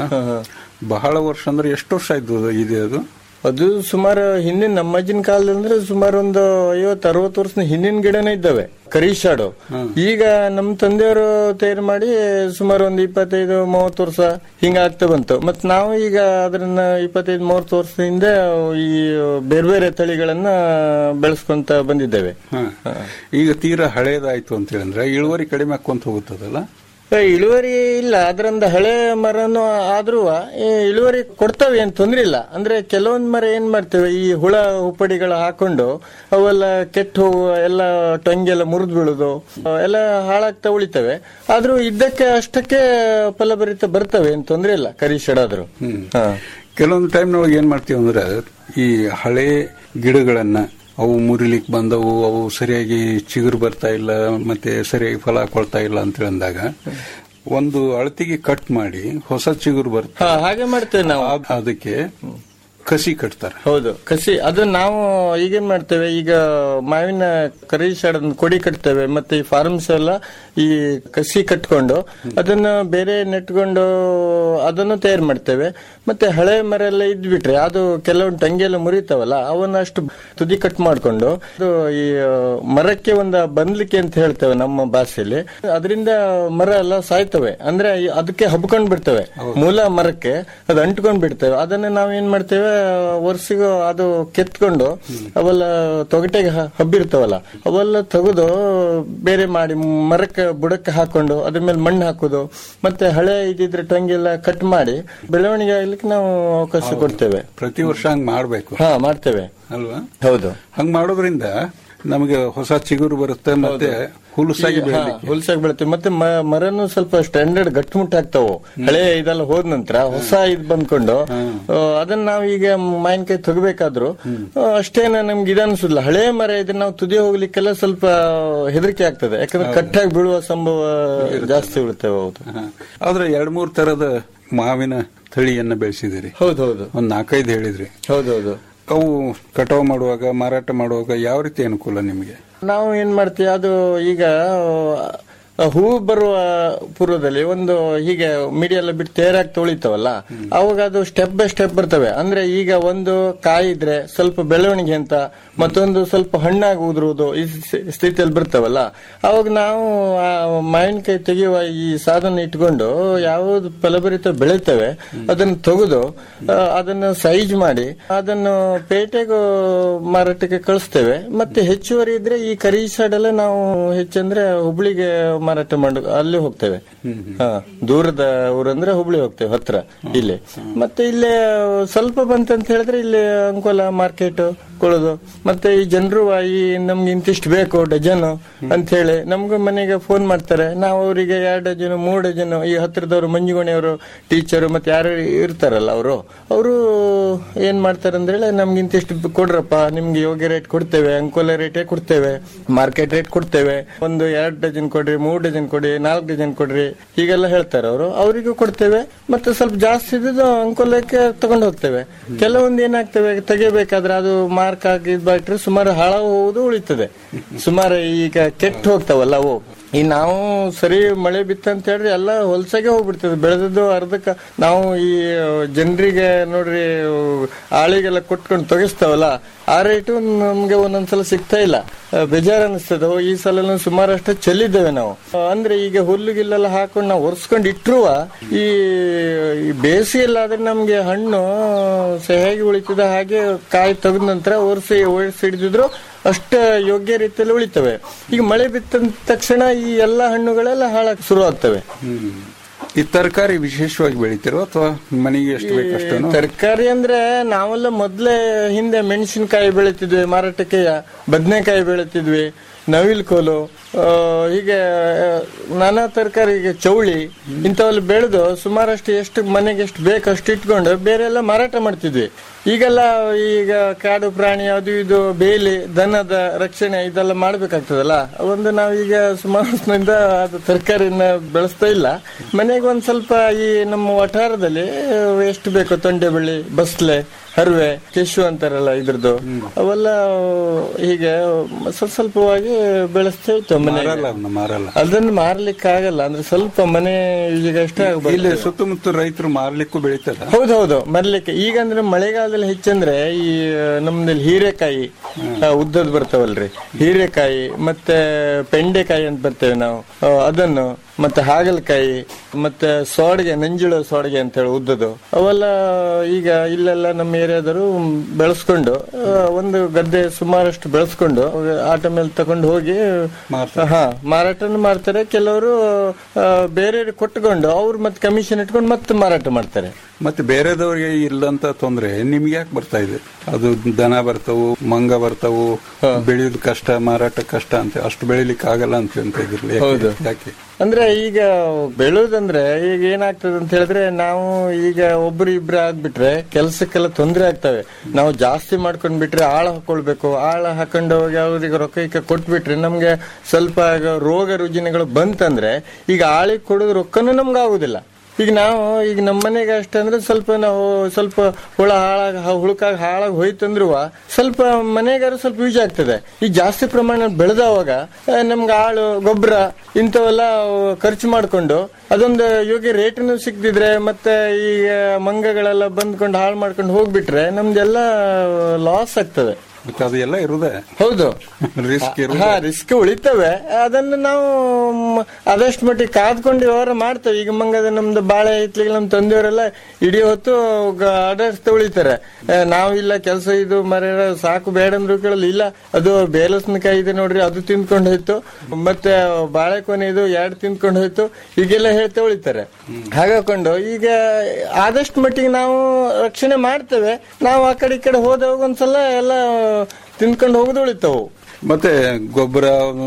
ಬಹಳ ವರ್ಷ ಅಂದ್ರೆ ಎಷ್ಟು ವರ್ಷ ಆಯ್ತು ಇದೆ ಅದು ಅದು ಸುಮಾರು ಹಿಂದಿನ ನಮ್ಮ ಅಜ್ಜಿನ ಕಾಲದಲ್ಲಿ ಅಂದ್ರೆ ಸುಮಾರು ಒಂದು ಐವತ್ತು ಅರವತ್ತು ವರ್ಷದ ಹಿಂದಿನ ಗಿಡನೇ ಇದ್ದಾವೆ ಕರೀಶಾಡು ಈಗ ನಮ್ಮ ತಂದೆಯವರು ತಯಾರು ಮಾಡಿ ಸುಮಾರು ಒಂದು ಇಪ್ಪತ್ತೈದು ಮೂವತ್ತು ವರ್ಷ ಹಿಂಗ ಆಗ್ತಾ ಬಂತು ಮತ್ ನಾವು ಈಗ ಅದನ್ನ ಇಪ್ಪತ್ತೈದು ಮೂವತ್ತು ವರ್ಷದಿಂದ ಈ ಬೇರೆ ಬೇರೆ ತಳಿಗಳನ್ನ ಬೆಳೆಸ್ಕೊಂತ ಬಂದಿದ್ದೇವೆ ಹ. ಈಗ ತೀರಾ ಹಳೇದಾಯ್ತು ಅಂತ ಹೇಳಿದ್ರೆ ಇಳುವರಿ ಕಡಿಮೆ ಆಕ್ಕೊಂತ ಹೋಗುತ್ತದಲ್ಲ ಏ, ಇಳುವರಿ ಇಲ್ಲ ಅದರಿಂದ ಹಳೆ ಮರನು ಆದ್ರೂ ಏ, ಇಳುವರಿ ಕೊಡ್ತವೆ ಏನ್ ತೊಂದ್ರೆ ಇಲ್ಲ ಅಂದ್ರೆ ಕೆಲವೊಂದ್ ಮರ ಏನ್ ಮಾಡ್ತೇವೆ ಈ ಹುಳ ಹುಪ್ಪಡಿಗಳು ಹಾಕೊಂಡು ಅವೆಲ್ಲ ಕೆಟ್ಟು ಹೋಗುವ ಎಲ್ಲ ಟೊಂಗೆಲ್ಲ ಮುರಿದು ಬೀಳುದು ಆ, ಎಲ್ಲ ಹಾಳಾಗ್ತಾ ಉಳಿತವೆ ಆದ್ರೂ ಇದ್ದಕ್ಕೆ ಅಷ್ಟಕ್ಕೆ ಫಲಭರಿತ ಬರ್ತವೆ ಏನ್ ತೊಂದ್ರೆ ಇಲ್ಲ ಕರಿಷಡಾದ್ರು ಹಾ ಕೆಲವೊಂದು ಟೈಮ್ನೊಳಗೆ ಏನ್ ಮಾಡ್ತೀವಿ ಅಂದ್ರೆ ಈ ಹಳೆ ಗಿಡಗಳನ್ನ ಅವು ಮುರಿಲಿಕ್ಕೆ ಬಂದವು ಅವು ಸರಿಯಾಗಿ ಚಿಗುರು ಬರ್ತಾ ಇಲ್ಲ ಮತ್ತೆ ಸರಿಯಾಗಿ ಫಲ ಕೊಡ್ತಾ ಇಲ್ಲ ಅಂತ ಅಂದಾಗ ಒಂದು ಅಳತಿಗೆ ಕಟ್ ಮಾಡಿ ಹೊಸ ಚಿಗುರು ಬರ್ತಾ ಹಾ ಹಾಗೆ ಮಾಡ್ತೇವೆ ನಾವು ಅದಕ್ಕೆ ಕಸಿ ಕಟ್ತಾರೆ ಹೌದು ಕಸಿ ಅದು ನಾವು ಈಗೇನ್ ಮಾಡ್ತೇವೆ ಈಗ ಮಾವಿನ ಕರಿ ಶಾಡನ್ ಕೊಡಿ ಕಟ್ತೇವೆ ಮತ್ತೆ ಈ ಫಾರ್ಮ್ಸ್ ಎಲ್ಲ ಈ ಕಸಿ ಕಟ್ಕೊಂಡು ಅದನ್ನ ಬೇರೆ ನೆಟ್ಕೊಂಡು ಅದನ್ನು ತಯಾರು ಮಾಡ್ತೇವೆ ಮತ್ತೆ ಹಳೆ ಮರ ಎಲ್ಲ ಇದ್ಬಿಟ್ರೆ ಅದು ಕೆಲವೊಂದು ಟಂಗಿ ಎಲ್ಲ ಮುರಿತಾವಲ್ಲ ಅವನ್ನ ಅಷ್ಟು ತುದಿ ಕಟ್ ಮಾಡ್ಕೊಂಡು ಅದು ಈ ಮರಕ್ಕೆ ಒಂದು ಬಂದ್ಲಿಕ್ಕೆ ಅಂತ ಹೇಳ್ತೇವೆ ನಮ್ಮ ಭಾಷೆಯಲ್ಲಿ ಅದರಿಂದ ಮರ ಎಲ್ಲ ಸಾಯ್ತವೆ ಅಂದ್ರೆ ಈ- ಅದಕ್ಕೆ ಹಬ್ಕೊಂಡ್ ಬಿಡ್ತವೆ ಮೂಲ ಮರಕ್ಕೆ ಅದು ಅಂಟ್ಕೊಂಡ್ ಬಿಡ್ತೇವೆ ಅದನ್ನ ನಾವ್ ಏನ್ ಮಾಡ್ತೇವೆ ವರ್ಷಿಗೂ ಅದು ಕೆತ್ಕೊಂಡು ಅವೆಲ್ಲ ತೊಗಟೆಗೆ ಹ- ಹಬ್ಬಿರ್ತಾವಲ್ಲ ಅವೆಲ್ಲ ತೆಗೆದು ಬೇರೆ ಮಾಡಿ ಮರಕ್ಕೆ ಬುಡಕ್ಕೆ ಹಾಕೊಂಡು ಅದ್ರ ಮೇಲೆ ಮಣ್ಣು ಹಾಕೋದು ಮತ್ತೆ ಹಳೆ ಇದಿದ್ರೆ ಟಂಗಿ ಎಲ್ಲ ಕಟ್ ಮಾಡಿ ಬೆಳವಣಿಗೆ ಆಗ್ಲಿಕ್ಕೆ ನಾವು ಅವಕಾಶ ಕೊಡ್ತೇವೆ ಪ್ರತಿ ವರ್ಷ ಹಂಗ್ ಮಾಡ್ಬೇಕು ಹಾ ಮಾಡ್ತೇವೆ ಅಲ್ವಾ ಹೌದು ಹಂಗ್ ಮಾಡೋದ್ರಿಂದ ನಮಗೆ ಹೊಸ ಚಿಗುರು ಬರುತ್ತೆ ಮತ್ತೆ ಹುಲುಸಾಗಿ ಹಾ, ಬೆಳಿಲಿಕ್ಕೆ ಹುಲ್ಸಾಗಿ ಬೆಳಿತೀವಿ ಮತ್ತೆ ಮ- ಮರನು ಸ್ವಲ್ಪ ಸ್ಟ್ಯಾಂಡರ್ಡ್ ಗಟ್ಟಿಮುಟ್ಟ ಆಗ್ತಾವು ಹಳೆ ಇದೆಲ್ಲ ಹೋದ ನಂತರ ಹೊಸ ಇದ್ ಬಂದ್ಕೊಂಡು ಆ, ಅದನ್ನ ನಾವು ಈಗ ಮಾವಿನಕಾಯಿ ತೆಗಬೇಕಾದ್ರು ಆ, ಅಷ್ಟೇನ ನಮ್ಗೆ ಇದು ಅನ್ಸುದಿಲ್ಲ ಹಳೆ ಮರ ಇದನ್ನ ನಾವು ತುದಿ ಹೋಗ್ಲಿಕ್ಕೆಲ್ಲ ಸ್ವಲ್ಪ ಹೆದರಿಕೆ ಆಗ್ತದೆ ಯಾಕಂದ್ರೆ ಕಟ್ಟಾಗಿ ಬೀಳುವ ಸಂಭವ ಜಾಸ್ತಿ ಇರ್ತೇವೆ ಹೌದು ಹಾ. ಆದ್ರೆ ಎರಡ್ ಮೂರ್ ತರದ ಮಾವಿನ ತಳಿಯನ್ನ ಬೆಳೆಸಿದಿರಿ ಹೌದೌದು ಒಂದ್ ನಾಲ್ಕೈದು ಹೇಳಿದ್ರಿ ಹೌದೌದು ಅವು ಕಟಾವು ಮಾಡುವಾಗ ಮಾರಾಟ ಮಾಡುವಾಗ ಯಾವ ರೀತಿ ಅನುಕೂಲ ನಿಮಗೆ ನಾವು ಏನ್ ಮಾಡ್ತೀವಿ ಅದು ಈಗ ಆ, ಹೂ ಬರುವ ಪೂರ್ವದಲ್ಲಿ ಒಂದು ಹೀಗೆ ಮಿಡಿ ಎಲ್ಲ ಬಿಟ್ಟು ತೇರಾಗಿ ತೊಳಿತಾವಲ್ಲ ಅವಾಗ ಅದು ಸ್ಟೆಪ್ ಬೈ ಸ್ಟೆಪ್ ಬರ್ತವೆ ಅಂದ್ರೆ ಈಗ ಒಂದು ಕಾಯಿ ಇದ್ರೆ ಸ್ವಲ್ಪ ಬೆಳವಣಿಗೆ ಅಂತ ಮತ್ತೊಂದು ಸ್ವಲ್ಪ ಹಣ್ಣಾಗಿ ಉದುರುವುದು ಈ ಸ್- ಸ್ಥಿತಿಯಲ್ಲಿ ಬರ್ತಾವಲ್ಲ ಅವಾಗ ನಾವು ಆ ಮಾವಿನಕಾಯಿ ತೆಗೆಯುವ ಈ ಸಾಧನ ಇಟ್ಕೊಂಡು ಯಾವ್ದು ಫಲಭರಿತ ಬೆಳಿತೇವೆ ಅದನ್ನು ತೆಗೆದು ಆ, ಅದನ್ನು ಸೈಜ್ ಮಾಡಿ ಅದನ್ನು ಪೇಟೆಗೂ ಮಾರಾಟಕ್ಕೆ ಕಳಿಸ್ತೇವೆ ಮತ್ತೆ ಹೆಚ್ಚುವರಿ ಇದ್ರೆ ಈ ಕರಿ ಸೈಡ್ ಎಲ್ಲ ನಾವು ಹೆಚ್ಚಂದ್ರೆ ಹುಬ್ಳಿಗೆ ಮಾರಾಟ ಮಾಡ ಅಲ್ಲಿ ಹೋಗ್ತೇವೆ ಹಾ ದೂರದ ಊರಂದ್ರೆ ಹುಬ್ಳಿ ಹೋಗ್ತೇವೆ ಹತ್ರ ಇಲ್ಲಿ ಮತ್ತೆ ಇಲ್ಲಿ ಸ್ವಲ್ಪ ಬಂತಂತ ಹೇಳಿದ್ರೆ ಇಲ್ಲಿ ಅಂಕೋಲ ಮಾರ್ಕೆಟ್ ಕೊಳ್ಳೋದು ಮತ್ತೆ ಈ ಜನರು ಈ ನಮ್ಗೆ ಇಂತಿಷ್ಟು ಬೇಕು ಡಜನ್ ಅಂತ ಹೇಳಿ ನಮ್ಗೂ ಮನೆಗೆ ಫೋನ್ ಮಾಡ್ತಾರೆ ನಾವು ಅವರಿಗೆ ಎರಡು ಡಜನ್ ಮೂರು ಡಜನ್ ಈ ಹತ್ರದವರು ಮಂಜುಗೋಣಿಯವರು ಟೀಚರ್ ಮತ್ತೆ ಯಾರು ಇರ್ತಾರಲ್ಲ ಅವರು ಅವರು ಏನ್ ಮಾಡ್ತಾರೆ ಅಂದ್ರೆ ಹೇಳಿ ನಮ್ಗೆ ಇಂತಿಷ್ಟು ಕೊಡ್ರಪ್ಪ ನಿಮ್ಗೆ ಯೋಗ್ಯ ರೇಟ್ ಕೊಡ್ತೇವೆ ಅಂಕೋಲ ರೇಟೇ ಕೊಡ್ತೇವೆ ಮಾರ್ಕೆಟ್ ರೇಟ್ ಕೊಡ್ತೇವೆ ಒಂದು ಎರಡು ಡಜನ್ ಕೊಡ್ರಿ ಮೂರು ಡಜನ್ ಕೊಡ್ರಿ ನಾಲ್ಕು ಡಜನ್ ಕೊಡ್ರಿ ಹೀಗೆಲ್ಲ ಹೇಳ್ತಾರೆ ಅವರು ಅವರಿಗೂ ಕೊಡ್ತೇವೆ ಮತ್ತೆ ಸ್ವಲ್ಪ ಜಾಸ್ತಿ ಇದ್ದು ಅಂಕೋಲಕ್ಕೆ ತಗೊಂಡು ಹೋಗ್ತೇವೆ ಕೆಲವೊಂದು ಏನಾಗ್ತವೆ ತೆಗಿಬೇಕಾದ್ರೆ ಅದು ಮಾರ್ಕ್ ಆಗಿ ಬಿಟ್ರೆ ಸುಮಾರು ಹಾಳಾಗಿ ಹೋಗುದು ಉಳಿತದೆ ಸುಮಾರು ಈಗ ಕೆಟ್ಟ ಹೋಗ್ತಾವಲ್ಲ ಅವು ಈ ನಾವು ಸರಿ ಮಳೆ ಬಿತ್ತಂತ ಹೇಳ್ರಿ ಎಲ್ಲ ಹೊಲ್ಸಾಗೆ ಹೋಗ್ಬಿಡ್ತದೆ ಬೆಳೆದದ್ದು ಅರ್ಧಕ್ಕ ನಾವು ಈ ಜನರಿಗೆ ನೋಡ್ರಿ ಆಳಿಗೆಲ್ಲ ಕೊಟ್ಕೊಂಡು ತೊಗಿಸ್ತಾವಲ್ಲ ಆ ರೇಟು ನಮ್ಗೆ ಒಂದೊಂದ್ಸಲ ಸಿಗ್ತಾ ಇಲ್ಲ ಆ, ಬೇಜಾರ್ ಅನಿಸ್ತದೆ ಓ, ಈ ಸಲ ಸುಮಾರಷ್ಟು ಚೆಲ್ಲಿದ್ದೇವೆ ನಾವು ಆ, ಅಂದ್ರೆ ಈಗ ಹುಲ್ಲು ಗಿಲ್ಲೆಲ್ಲ ಹಾಕೊಂಡು ನಾವು ಒರೆಸ್ಕೊಂಡು ಇಟ್ರುವ ಈ ಈ ಬೇಸಿಗೆಲ್ಲಾದ್ರೆ ನಮ್ಗೆ ಹಣ್ಣು ಸಹಿಯಾಗಿ ಉಳಿತದೆ ಹಾಗೆ ಕಾಯಿ ತೆಗೆದ ನಂತರ ಒರೆಸಿ ಒರೆಸಿ ಹಿಡಿದಿದ್ರು ಅಷ್ಟ ಯೋಗ್ಯ ರೀತಿಯಲ್ಲಿ ಉಳಿತವೆ ಈಗ ಮಳೆ ಬಿತ್ತ ತಕ್ಷಣ ಈ ಎಲ್ಲಾ ಹಣ್ಣುಗಳೆಲ್ಲ ಹಾಳಾಗಿ ಶುರು ಆಗ್ತವೆ ಈ ತರಕಾರಿ ವಿಶೇಷವಾಗಿ ಬೆಳಿತಿರೋ ಅಥವಾ ಮನೆಗೆ ಎಷ್ಟು ಬೇಕಷ್ಟು ತರಕಾರಿ ಅಂದ್ರೆ ನಾವೆಲ್ಲ ಮೊದ್ಲೇ ಹಿಂದೆ ಮೆಣಸಿನಕಾಯಿ ಬೆಳಿತಿದ್ವಿ ಮಾರಾಟಕ್ಕೆ ಬದನೆಕಾಯಿ ಬೆಳಿತಿದ್ವಿ ನವಿಲ್ ಕೋಲು ಆ, ಹೀಗೆ ಆ, ನಾನಾ ತರಕಾರಿ ಈಗ ಚೌಳಿ ಇಂಥವೆಲ್ಲ ಬೆಳೆದು ಸುಮಾರಷ್ಟು ಎಷ್ಟು ಮನೆಗೆ ಎಷ್ಟು ಬೇಕು ಅಷ್ಟು ಇಟ್ಕೊಂಡು ಬೇರೆ ಎಲ್ಲ ಮಾರಾಟ ಮಾಡ್ತಿದ್ವಿ ಈಗೆಲ್ಲ ಈಗ ಕಾಡು ಪ್ರಾಣಿ ಅದು ಇದು ಬೇಲಿ ದನದ ರಕ್ಷಣೆ ಇದೆಲ್ಲ ಮಾಡ್ಬೇಕಾಗ್ತದಲ್ಲ ಒಂದು ನಾವೀಗ ಸುಮಾರು ವರ್ಷದಿಂದ ಅದು ತರಕಾರಿನ ಬೆಳೆಸ್ತಾ ಇಲ್ಲ ಮನೆಗೆ ಒಂದ್ ಸ್ವಲ್ಪ ಈ ನಮ್ಮ ವಠಾರದಲ್ಲಿ ಎಷ್ಟು ಬೇಕು ತೊಂಡೆ ಬಳ್ಳಿ ಬಸ್ಲೆ ಹರ್ವೆ ಕೆಶು ಅಂತಾರಲ್ಲ ಇದ್ರದ್ದು ಅವೆಲ್ಲ ಹೀಗೆ ಸ್ವಲ್ಪ ಸ್ವಲ್ಪವಾಗಿ ಬೆಳೆಸ್ತಾ ಇತ್ತು ಮನೆಗೆ ಮಾರಲ್ಲ ಅವ್ನ ಮಾರಲ್ಲ ಅದನ್ನು ಮಾರ್ಲಿಕ್ಕೆ ಆಗಲ್ಲ ಅಂದ್ರೆ ಸ್ವಲ್ಪ ಮನೆ ಈಗ ಅಷ್ಟೇ ಆಗ್ಬೋದು ಇಲ್ಲಿ ಸುತ್ತಮುತ್ತ ರೈತರು ಮಾರ್ಲಿಕ್ಕೂ ಬೆಳಿತಾರ ಹೌದೌದು ಮರ್ಲಿಕ್ಕೆ ಈಗ ಅಂದ್ರೆ ಮಳೆಗಾಲದಲ್ಲಿ ಹೆಚ್ಚಂದ್ರೆ ಈ ನಮ್ದಲ್ಲಿ ಹೀರೆಕಾಯಿ ಆ, ಉದ್ದದ್ ಬರ್ತಾವಲ್ರಿ ಹೀರೆಕಾಯಿ ಮತ್ತೆ ಪೆಂಡೆಕಾಯಿ ಅಂತ ಬರ್ತೇವೆ ನಾವು ಆ, ಅದನ್ನು ಮತ್ತೆ ಹಾಗಲಕಾಯಿ ಮತ್ತೆ ಸೋಡಿಗೆ ನಂಜುಳ ಸೋಡಿಗೆ ಅಂತ ಹೇಳಿ ಉದ್ದದು ಅವೆಲ್ಲ ಈಗ ಇಲ್ಲೆಲ್ಲ ನಮ್ಮ ಏರಿಯಾದವರು ಬೆಳೆಸ್ಕೊಂಡು ಆ, ಒಂದು ಗದ್ದೆ ಸುಮಾರಷ್ಟು ಬೆಳೆಸ್ಕೊಂಡು ಆಟ ಮೇಲೆ ತಗೊಂಡು ಹೋಗಿ ಹಾ ಮಾರಾಟನು ಮಾಡ್ತಾರೆ ಕೆಲವರು ಬೇರೆ ಕೊಟ್ಕೊಂಡು ಅವ್ರು ಮತ್ತೆ ಕಮಿಷನ್ ಇಟ್ಕೊಂಡು ಮತ್ತೆ ಮಾರಾಟ ಮಾಡ್ತಾರೆ ಮತ್ತೆ ಬೇರೆದವ್ರಿಗೆ ಇಲ್ಲಂತ ತೊಂದ್ರೆ ನಿಮ್ಗೆ ಯಾಕೆ ಬರ್ತಾ ಇದೆ ಅದು ದನ ಬರ್ತಾವು ಮಂಗ ಬರ್ತಾವು ಬೆಳೆಯೋದು ಕಷ್ಟ ಮಾರಾಟ ಕಷ್ಟ ಅಂತ ಅಷ್ಟು ಬೆಳಿಲಿಕ್ಕೆ ಆಗಲ್ಲ ಅಂತ ಅಂತ ಇದ್ರಲ್ಲ ಯಾಕೆ? ಹೌದು. ಯಾಕೆ ಅಂದ್ರೆ ಈಗ ಬೆಳೆಯೋದಂದ್ರೆ ಈಗ ಏನಾಗ್ತದೆ ಅಂತ ಹೇಳಿದ್ರೆ ನಾವು ಈಗ ಒಬ್ರು ಇಬ್ರು ಆಗ್ಬಿಟ್ರೆ ಕೆಲ್ಸಕ್ಕೆಲ್ಲ ತೊಂದರೆ ಆಗ್ತವೆ ನಾವು ಜಾಸ್ತಿ ಮಾಡ್ಕೊಂಡ್ ಬಿಟ್ರೆ ಆಳ ಹಾಕೊಳ್ಬೇಕು ಆಳ ಹಾಕೊಂಡು ಹೋಗಿ ಅವ್ರಿಗೆ ರೊಕ್ಕ ಈಗ ಕೊಟ್ಬಿಟ್ರೆ ನಮ್ಗೆ ಸ್ವಲ್ಪ ಈಗ ರೋಗ ರುಜಿನಗಳು ಬಂತಂದ್ರೆ ಈಗ ಆಳಿಗೆ ಕೊಡೋದು ರೊಕ್ಕನೂ ನಮ್ಗೆ ಆಗುದಿಲ್ಲ ಈಗ ನಾವು ಈಗ ನಮ್ಮ ಮನೆಗೆ ಅಷ್ಟೇ ಅಂದ್ರೆ ಸ್ವಲ್ಪ ನಾವು ಸ್ವಲ್ಪ ಹುಳ ಹಾಳಾಗ ಹುಳುಕಾಗ ಹಾಳಾಗಿ ಹೋಯ್ತಂದ್ರು ಸ್ವಲ್ಪ ಮನೆಗಾರು ಸ್ವಲ್ಪ ಯೂಸ್ ಆಗ್ತದೆ ಈಗ ಜಾಸ್ತಿ ಪ್ರಮಾಣ ಬೆಳೆದವಾಗ ಆ, ನಮ್ಗೆ ಆಳು ಗೊಬ್ಬರ ಇಂಥವೆಲ್ಲ ಖರ್ಚು ಮಾಡ್ಕೊಂಡು ಅದೊಂದು ಯೋಗ್ಯ ರೇಟ್ನು ಸಿಕ್ತಿದ್ರೆ ಮತ್ತೆ ಈಗ ಮಂಗಗಳೆಲ್ಲ ಬಂದ್ಕೊಂಡು ಹಾಳು ಮಾಡ್ಕೊಂಡು ಹೋಗ್ಬಿಟ್ರೆ ನಮ್ದೆಲ್ಲ ಲಾಸ್ ಆಗ್ತದೆ ಮತ್ತೆ ಅದು ಎಲ್ಲ ಇರುದೇ ಹೌದು ರಿಸ್ಕ್ ಇರುದೇ ಹಾ ರಿಸ್ಕ್ ಉಳಿತವೆ ಅದನ್ನು ನಾವು ಮ್, ಆದಷ್ಟು ಮಟ್ಟಿಗೆ ಕಾದ್ಕೊಂಡು ವ್ಯವಹಾರ ಮಾಡ್ತೇವೆ ಈಗ ಮಂಗದ ನಮ್ದು ಬಾಳೆ ಹಿತ್ಲಿಗೆ ನಮ್ ತಂದೆಯವರೆಲ್ಲ ಇಡೀ ಹೊತ್ತು ಆಡಳಿಸ್ತಾ ಉಳಿತಾರೆ ಆ, ನಾವು ಇಲ್ಲ ಕೆಲಸ ಇದು ಮರ ಸಾಕು ಬೇಡ ಅಂದ್ರು ಕೇಳಲ್ಲ ಇಲ್ಲ ಅದು ಬೇಲಸನಕಾಯಿ ಇದೆ ನೋಡ್ರಿ ಅದು ತಿಂದ್ಕೊಂಡು ಹೋಯ್ತು ಮತ್ತೆ ಬಾಳೆಕೊನೆ ಇದು ಎರಡು ತಿಂದ್ಕೊಂಡು ಹೋಯ್ತು ಹೀಗೆಲ್ಲ ಹೇಳ್ತಾ ಉಳಿತಾರೆ ಹಾಗಾಕೊಂಡು ಈಗ ಆದಷ್ಟು ಮಟ್ಟಿಗೆ ನಾವು ರಕ್ಷಣೆ ಮಾಡ್ತೇವೆ ನಾವು ಆ ಕಡೆ ಈ ಕಡೆ ಹೋದವಾಗ ಒಂದ್ಸಲ ಎಲ್ಲ ತಿಂದ್ಕೊಂಡು ಹೋಗುದು ಉಳಿತಾವು ಮತ್ತೆ ಗೊಬ್ಬರ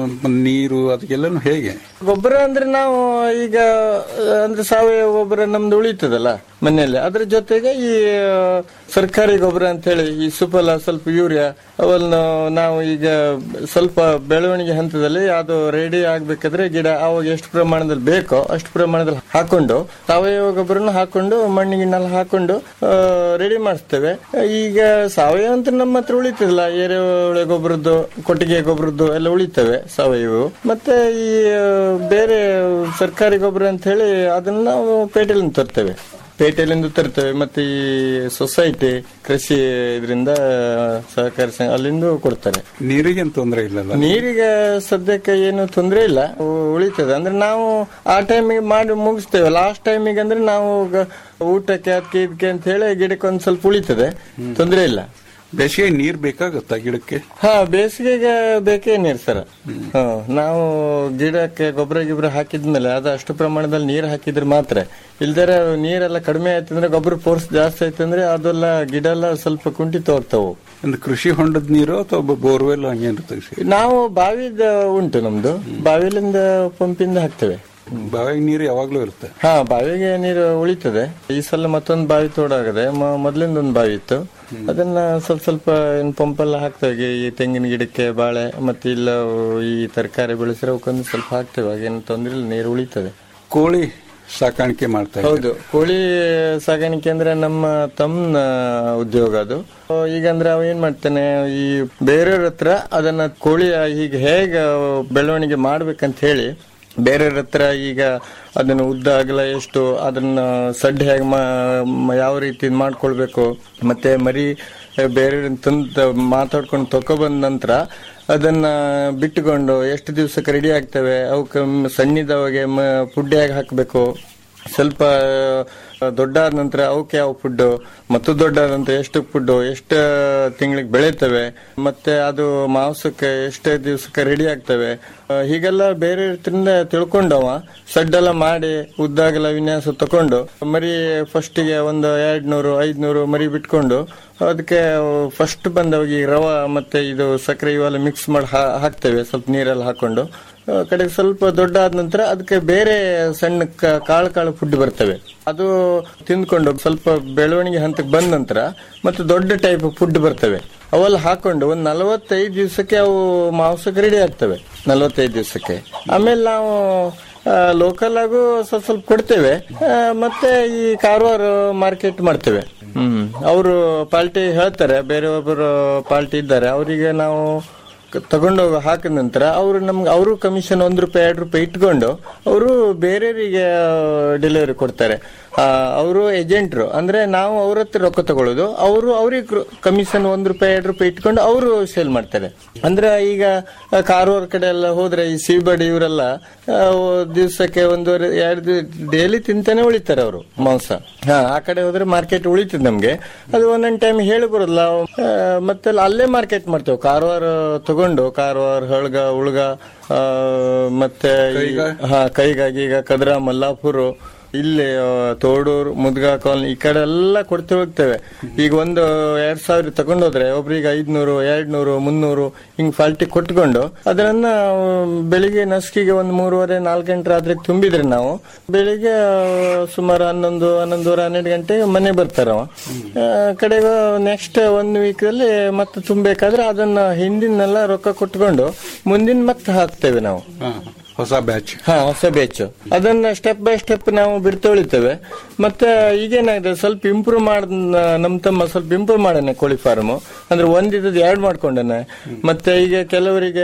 ನೀರು ಅದಕ್ಕೆಲ್ಲನೂ ಹೇಗೆ ಗೊಬ್ಬರ ಅಂದ್ರೆ ನಾವು ಈಗ ಆ, ಅಂದ್ರೆ ಸಾವಯವ ಗೊಬ್ಬರ ನಮ್ದು ಉಳಿತದಲ್ಲ ಮನೆಯಲ್ಲಿ ಅದ್ರ ಜೊತೆಗೆ ಈ ಆ, ಸರ್ಕಾರಿ ಗೊಬ್ಬರ ಅಂತ ಹೇಳಿ ಈ ಸುಫಲ ಸ್ವಲ್ಪ ಯೂರಿಯಾ ಅವನ್ನು ನಾವು ಈಗ ಸ್ವಲ್ಪ ಬೆಳವಣಿಗೆ ಹಂತದಲ್ಲಿ ಅದು ರೆಡಿ ಆಗ್ಬೇಕಾದ್ರೆ ಗಿಡ ಅವಾಗ ಎಷ್ಟು ಪ್ರಮಾಣದಲ್ಲಿ ಬೇಕೋ ಅಷ್ಟು ಪ್ರಮಾಣದಲ್ಲಿ ಹಾಕೊಂಡು ಸಾವಯವ ಗೊಬ್ಬರನ ಹಾಕೊಂಡು ಮಣ್ಣಿಗಿನ್ನೆಲ್ಲ ಹಾಕೊಂಡು ರೆಡಿ ಮಾಡಿಸ್ತೇವೆ ಈಗ ಸಾವಯವ ಅಂತ ನಮ್ಮ ಹತ್ರ ಉಳಿತದಲ್ಲ ಎರೆಹುಳ ಗೊಬ್ಬರದ್ದು ಕೊಟ್ಟಿಗೆ ಗೊಬ್ಬರದ್ದು ಎಲ್ಲ ಉಳಿತವೆ ಸಾವಯವ ಮತ್ತೆ ಈ ಆ, ಬೇರೆ ಸರ್ಕಾರಿ ಗೊಬ್ಬರ ಅಂತ ಹೇಳಿ ಅದನ್ನ ನಾವು ಪೇಟೆಲಿಂದ ತರ್ತೇವೆ ಪೇಟೆಲಿಂದ ತರ್ತೇವೆ ಮತ್ತೆ ಈ ಸೊಸೈಟಿ ಕೃಷಿ ಇದರಿಂದ ಸಹಕಾರಿ ಸಂಘ ಅಲ್ಲಿಂದ ಕೊಡ್ತಾರೆ ನೀರಿಗೇನು ತೊಂದರೆ ಇಲ್ಲಲ್ಲ ನೀರಿಗೆ ಸದ್ಯಕ್ಕೆ ಏನು ತೊಂದರೆ ಇಲ್ಲ ಉ- ಉಳಿತದೆ ಅಂದ್ರೆ ನಾವು ಆ ಟೈಮಿಗೆ ಮಾಡಿ ಮುಗಿಸ್ತೇವೆ ಲಾಸ್ಟ್ ಟೈಮಿಗೆ ಅಂದ್ರೆ ನಾವು ಗ- ಊಟಕ್ಕೆ ಅದಕ್ಕೆ ಇದಕ್ಕೆ ಅಂತ ಹೇಳಿ ಗಿಡಕ್ಕೆ ಒಂದ್ ಸ್ವಲ್ಪ ಉಳಿತದೆ ತೊಂದರೆ ಇಲ್ಲ ಬೇಸಿಗೆ ನೀರ್ ಬೇಕಾಗುತ್ತಾ ಗಿಡಕ್ಕೆ ಹಾ ಬೇಸಿಗೆಗೆ ಬೇಕೇ ನೀರು ಸರ್ ಹಾ, ನಾವು ಗಿಡಕ್ಕೆ ಗೊಬ್ಬರ ಗಿಬ್ಬರ ಹಾಕಿದ್ಮೇಲೆ ಅದು ಅಷ್ಟು ಪ್ರಮಾಣದಲ್ಲಿ ನೀರು ಹಾಕಿದ್ರೆ ಮಾತ್ರ ಇಲ್ದರೆ ನೀರೆಲ್ಲ ಕಡಿಮೆ ಆಯ್ತಂದ್ರೆ ಗೊಬ್ಬರ ಫೋರ್ಸ್ ಜಾಸ್ತಿ ಆಯ್ತಂದ್ರೆ ಅದೆಲ್ಲ ಗಿಡ ಎಲ್ಲ ಸ್ವಲ್ಪ ಕುಂಠಿತ ಹೋಗ್ತಾವು ಒಂದು ಕೃಷಿ ಹೊಂಡದ ನೀರು ಅಥವಾ ಬೋರ್ವೆಲ್ ಹಂಗೇನು ತೆಗಿಸಿ ನಾವು ಬಾವಿದ ಉಂಟು ನಮ್ದು ಬಾವಿಲಿಂದ ಪಂಪಿಂದ ಹಾಕ್ತೇವೆ ಬಾವಿಗೆ ನೀರು ಯಾವಾಗ್ಲೂ ಇರುತ್ತೆ ಹಾ ಬಾವಿಗೆ ನೀರು ಉಳಿತದೆ ಈ ಸಲ ಮತ್ತೊಂದು ಬಾವಿ ತೋಡಾಗದೆ ಮ- ಮೊದ್ಲಿಂದ ಒಂದು ಬಾವಿ ಇತ್ತು ಅದನ್ನ ಸ್ವಲ್ಪ ಸ್ವಲ್ಪ ಏನ್ ಪಂಪ್ ಎಲ್ಲ ಹಾಕ್ತೇವೆ ಈ ತೆಂಗಿನ ಗಿಡಕ್ಕೆ ಬಾಳೆ ಮತ್ತೆ ಇಲ್ಲ ಈ ತರಕಾರಿ ಬೆಳೆಸಿರೋ ಅವಕ್ಕೊಂದು ಸ್ವಲ್ಪ ಹಾಕ್ತೇವೆ ಹಾಗೇನು ತೊಂದ್ರೆ ಇಲ್ಲ ನೀರು ಉಳಿತದೆ ಕೋಳಿ ಸಾಕಾಣಿಕೆ ಮಾಡ್ತಾ ಇದ್ದಾರೆ. ಹೌದು ಕೋಳಿ ಸಾಗಾಣಿಕೆ ಅಂದ್ರೆ ನಮ್ಮ ತಮ್ಮನ ಉದ್ಯೋಗ ಅದು ಈಗ ಅಂದ್ರೆ ಅವ ಏನ್ ಮಾಡ್ತಾನೆ ಈ ಬೇರೆಯವ್ರ ಹತ್ರ ಅದನ್ನ ಕೋಳಿ ಈಗ ಹೇಗೆ ಬೆಳವಣಿಗೆ ಮಾಡ್ಬೇಕಂತ ಹೇಳಿ ಬೇರೆಯವ್ರ ಹತ್ರ ಈಗ ಅದನ್ನ ಉದ್ದ ಅಗಲ ಎಷ್ಟು ಅದನ್ನ ಸಡ್ಡು ಹೇಗೆ ಯಾವ ರೀತಿ ಇದ್ ಮಾಡ್ಕೊಳ್ಬೇಕು ಮತ್ತೆ ಮರಿ ಬೇರೆ ತಂದು ಮಾತಾಡ್ಕೊಂಡು ತಕೊಬಂದ ನಂತರ ಅದನ್ನ ಬಿಟ್ಟುಕೊಂಡು ಎಷ್ಟು ದಿವಸಕ್ಕೆ ರೆಡಿ ಆಗ್ತವೆ ಅವಕ್ಕೆ ಸಣ್ಣಿದವಗೆ ಫುಡ್ ಹೇಗೆ ಹಾಕಬೇಕು ಸ್ವಲ್ಪ ದೊಡ್ಡಾದ ನಂತರ ಅವಕ್ಕೆ ಯಾವ ಫುಡ್ ಮತ್ತು ದೊಡ್ಡಾದ ನಂತರ ಎಷ್ಟು ಫುಡ್ ಎಷ್ಟು ತಿಂಗಳಿಗೆ ಬೆಳೀತವೆ ಮತ್ತೆ ಅದು ಮಾಂಸಕ್ಕೆ ಎಷ್ಟು ದಿವಸಕ್ಕೆ ರೆಡಿ ಆಗ್ತವೆ ಆ, ಹೀಗೆಲ್ಲ ಬೇರೆ ರೀತಿಯಿಂದ ತಿಳ್ಕೊಂಡವ ಸಡ್ಡೆಲ್ಲ ಮಾಡಿ ಉದ್ದಾಗಲ ವಿನ್ಯಾಸ ತಕೊಂಡು ಮರಿ ಫಸ್ಟಿಗೆ ಒಂದು ಎರಡ್ ನೂರು ಐದ್ನೂರು ಮರಿ ಬಿಟ್ಕೊಂಡು ಅದಕ್ಕೆ ಫಸ್ಟ್ ಬಂದವಾಗಿ ರವ ಮತ್ತೆ ಇದು ಸಕ್ಕರೆ ಇವೆಲ್ಲ ಮಿಕ್ಸ್ ಮಾಡಿ ಹಾ- ಹಾಕ್ತೇವೆ ಸ್ವಲ್ಪ ನೀರೆಲ್ಲ ಹಾಕೊಂಡು ಆ, ಕಡೆಗೆ ಸ್ವಲ್ಪ ದೊಡ್ಡ ಆದ ನಂತರ ಅದಕ್ಕೆ ಬೇರೆ ಸಣ್ಣ ಕ- ಕಾಳು ಕಾಳು ಫುಡ್ ಬರ್ತವೆ ಅದು ತಿಂದ್ಕೊಂಡು ಸ್ವಲ್ಪ ಬೆಳವಣಿಗೆ ಹಂತಕ್ಕೆ ಬಂದ ನಂತರ ಮತ್ತೆ ದೊಡ್ಡ ಟೈಪ್ ಫುಡ್ ಬರ್ತವೆ ಅವೆಲ್ಲ ಹಾಕೊಂಡು ಒಂದ್ ನಲವತ್ತೈದು ದಿವಸಕ್ಕೆ ಅವು ಮಾಂಸಕ್ಕೆ ರೆಡಿ ಆಗ್ತವೆ ನಲವತ್ತೈದು ದಿವಸಕ್ಕೆ ಆಮೇಲೆ ನಾವು ಲೋಕಲ್ ಆಗು ಸ್ವಲ್ಪ ಸ್ವಲ್ಪ ಕೊಡ್ತೇವೆ ಆ, ಮತ್ತೆ ಈ ಕಾರವಾರ ಮಾರ್ಕೆಟ್ ಮಾಡ್ತೇವೆ ಹ್ಮ್ ಅವರು ಪಾರ್ಟಿ ಹೇಳ್ತಾರೆ ಬೇರೆ ಒಬ್ಬರು ಪಾರ್ಟಿ ಇದ್ದಾರೆ ಅವರಿಗೆ ನಾವು ಕ- ತಗೊಂಡೋಗಿ ಹಾಕಿದ ನಂತರ ಅವರು ನಮ್ಗೆ ಅವರು ಕಮಿಷನ್ ಒಂದ್ ರೂಪಾಯಿ ಎರಡು ರೂಪಾಯಿ ಇಟ್ಕೊಂಡು ಅವರು ಬೇರೆಯವರಿಗೆ ಡೆಲಿವರಿ ಕೊಡ್ತಾರೆ ಅವರು ಏಜೆಂಟ್ರು ಅಂದ್ರೆ ನಾವು ಅವ್ರ ಹತ್ರ ರೊಕ್ಕ ತಗೊಳ್ಳೋದು ಅವರು ಅವ್ರಿಗೆ ಕಮಿಷನ್ ಒಂದ್ ರೂಪಾಯಿ ಎರಡು ರೂಪಾಯಿ ಇಟ್ಕೊಂಡು ಅವರು ಸೇಲ್ ಮಾಡ್ತಾರೆ ಅಂದ್ರೆ ಈಗ ಆ, ಕಾರವಾರ ಕಡೆ ಎಲ್ಲ ಹೋದ್ರೆ ಈ ಸಿಬಡಿ ಇವರೆಲ್ಲ ದಿವಸಕ್ಕೆ ಒಂದೂವರೆ ಎರಡು ಡೈಲಿ ತಿಂತಾನೆ ಉಳಿತಾರೆ ಅವರು ಮಾಂಸ ಹಾ ಆ ಕಡೆ ಹೋದ್ರೆ ಮಾರ್ಕೆಟ್ ಉಳಿತದೆ ನಮ್ಗೆ ಅದು ಒಂದೊಂದ್ ಟೈಮ್ ಹೇಳಿ ಬರೋದಿಲ್ಲ ಆ, ಮತ್ತೆ ಅಲ್ಲೇ ಮಾರ್ಕೆಟ್ ಮಾಡ್ತೇವೆ ಕಾರವಾರ ತಗೊಂಡು ಕಾರವಾರ ಹಳ್ಗ ಉಳ್ಗ ಆ, ಮತ್ತೆ ಈ- ಹಾ ಕೈಗಾಗಿ ಈಗ ಕದ್ರಾ ಮಲ್ಲಾಪುರ ಇಲ್ಲಿ ಆ, ತೋಡೂರು ಮುದ್ಗಾ ಕಾಲನಿ ಈ ಕಡೆ ಎಲ್ಲ ಕೊಡ್ತೇ ಹೋಗ್ತೇವೆ ಈಗ ಒಂದು ಎರಡ್ ಸಾವಿರ ತಗೊಂಡೋದ್ರೆ ಒಬ್ರಿಗೆ ಐದ್ನೂರು ಎರಡ್ ನೂರು ಮುನ್ನೂರು ಹಿಂಗ್ ಫಾಲ್ಟಿ ಕೊಟ್ಕೊಂಡು ಅದನ್ನ ಆ, ಬೆಳಿಗ್ಗೆ ನಸ್ಕಿಗೆ ಒಂದು ಮೂರುವರೆ ನಾಲ್ಕು ಗಂಟೆ ರಾತ್ರಿ ತುಂಬಿದ್ರೆ ನಾವು ಬೆಳಿಗ್ಗೆ ಆ, ಸುಮಾರು ಹನ್ನೊಂದು ಹನ್ನೊಂದುವರೆ ಹನ್ನೆರಡು ಗಂಟೆಗೆ ಮನೆ ಬರ್ತಾರವ ಕಡೆಗೆ ನೆಕ್ಸ್ಟ್ ಒನ್ ವೀಕ್ ಅಲ್ಲಿ ಮತ್ತೆ ತುಂಬಬೇಕಾದ್ರೆ ಅದನ್ನ ಹಿಂದಿನೆಲ್ಲ ರೊಕ್ಕ ಕೊಟ್ಕೊಂಡು ಮುಂದಿನ ಮತ್ತೆ ಹಾಕ್ತೇವೆ ನಾವು ಹಾ, ಹೊಸ ಬ್ಯಾಚ್ ಹಾ ಹೊಸ ಬೇಚು ಅದನ್ನ ಸ್ಟೆಪ್ ಬೈ ಸ್ಟೆಪ್ ನಾವು ಬಿಡ್ತೊಳಿತೇವೆ ಮತ್ತೆ ಈಗೇನಾಗಿದೆ ಸ್ವಲ್ಪ ಇಂಪ್ರೂವ್ ಮಾಡ್ ನಮ್ ತಮ್ಮ ಸ್ವಲ್ಪ ಇಂಪ್ರೂವ್ ಮಾಡಾನೆ ಕೋಳಿ ಫಾರ್ಮ್ ಅಂದ್ರೆ ಒಂದಿದ್ದು ಎರಡು ಮಾಡ್ಕೊಂಡಾನೆ ಮತ್ತೆ ಈಗ ಕೆಲವರಿಗೆ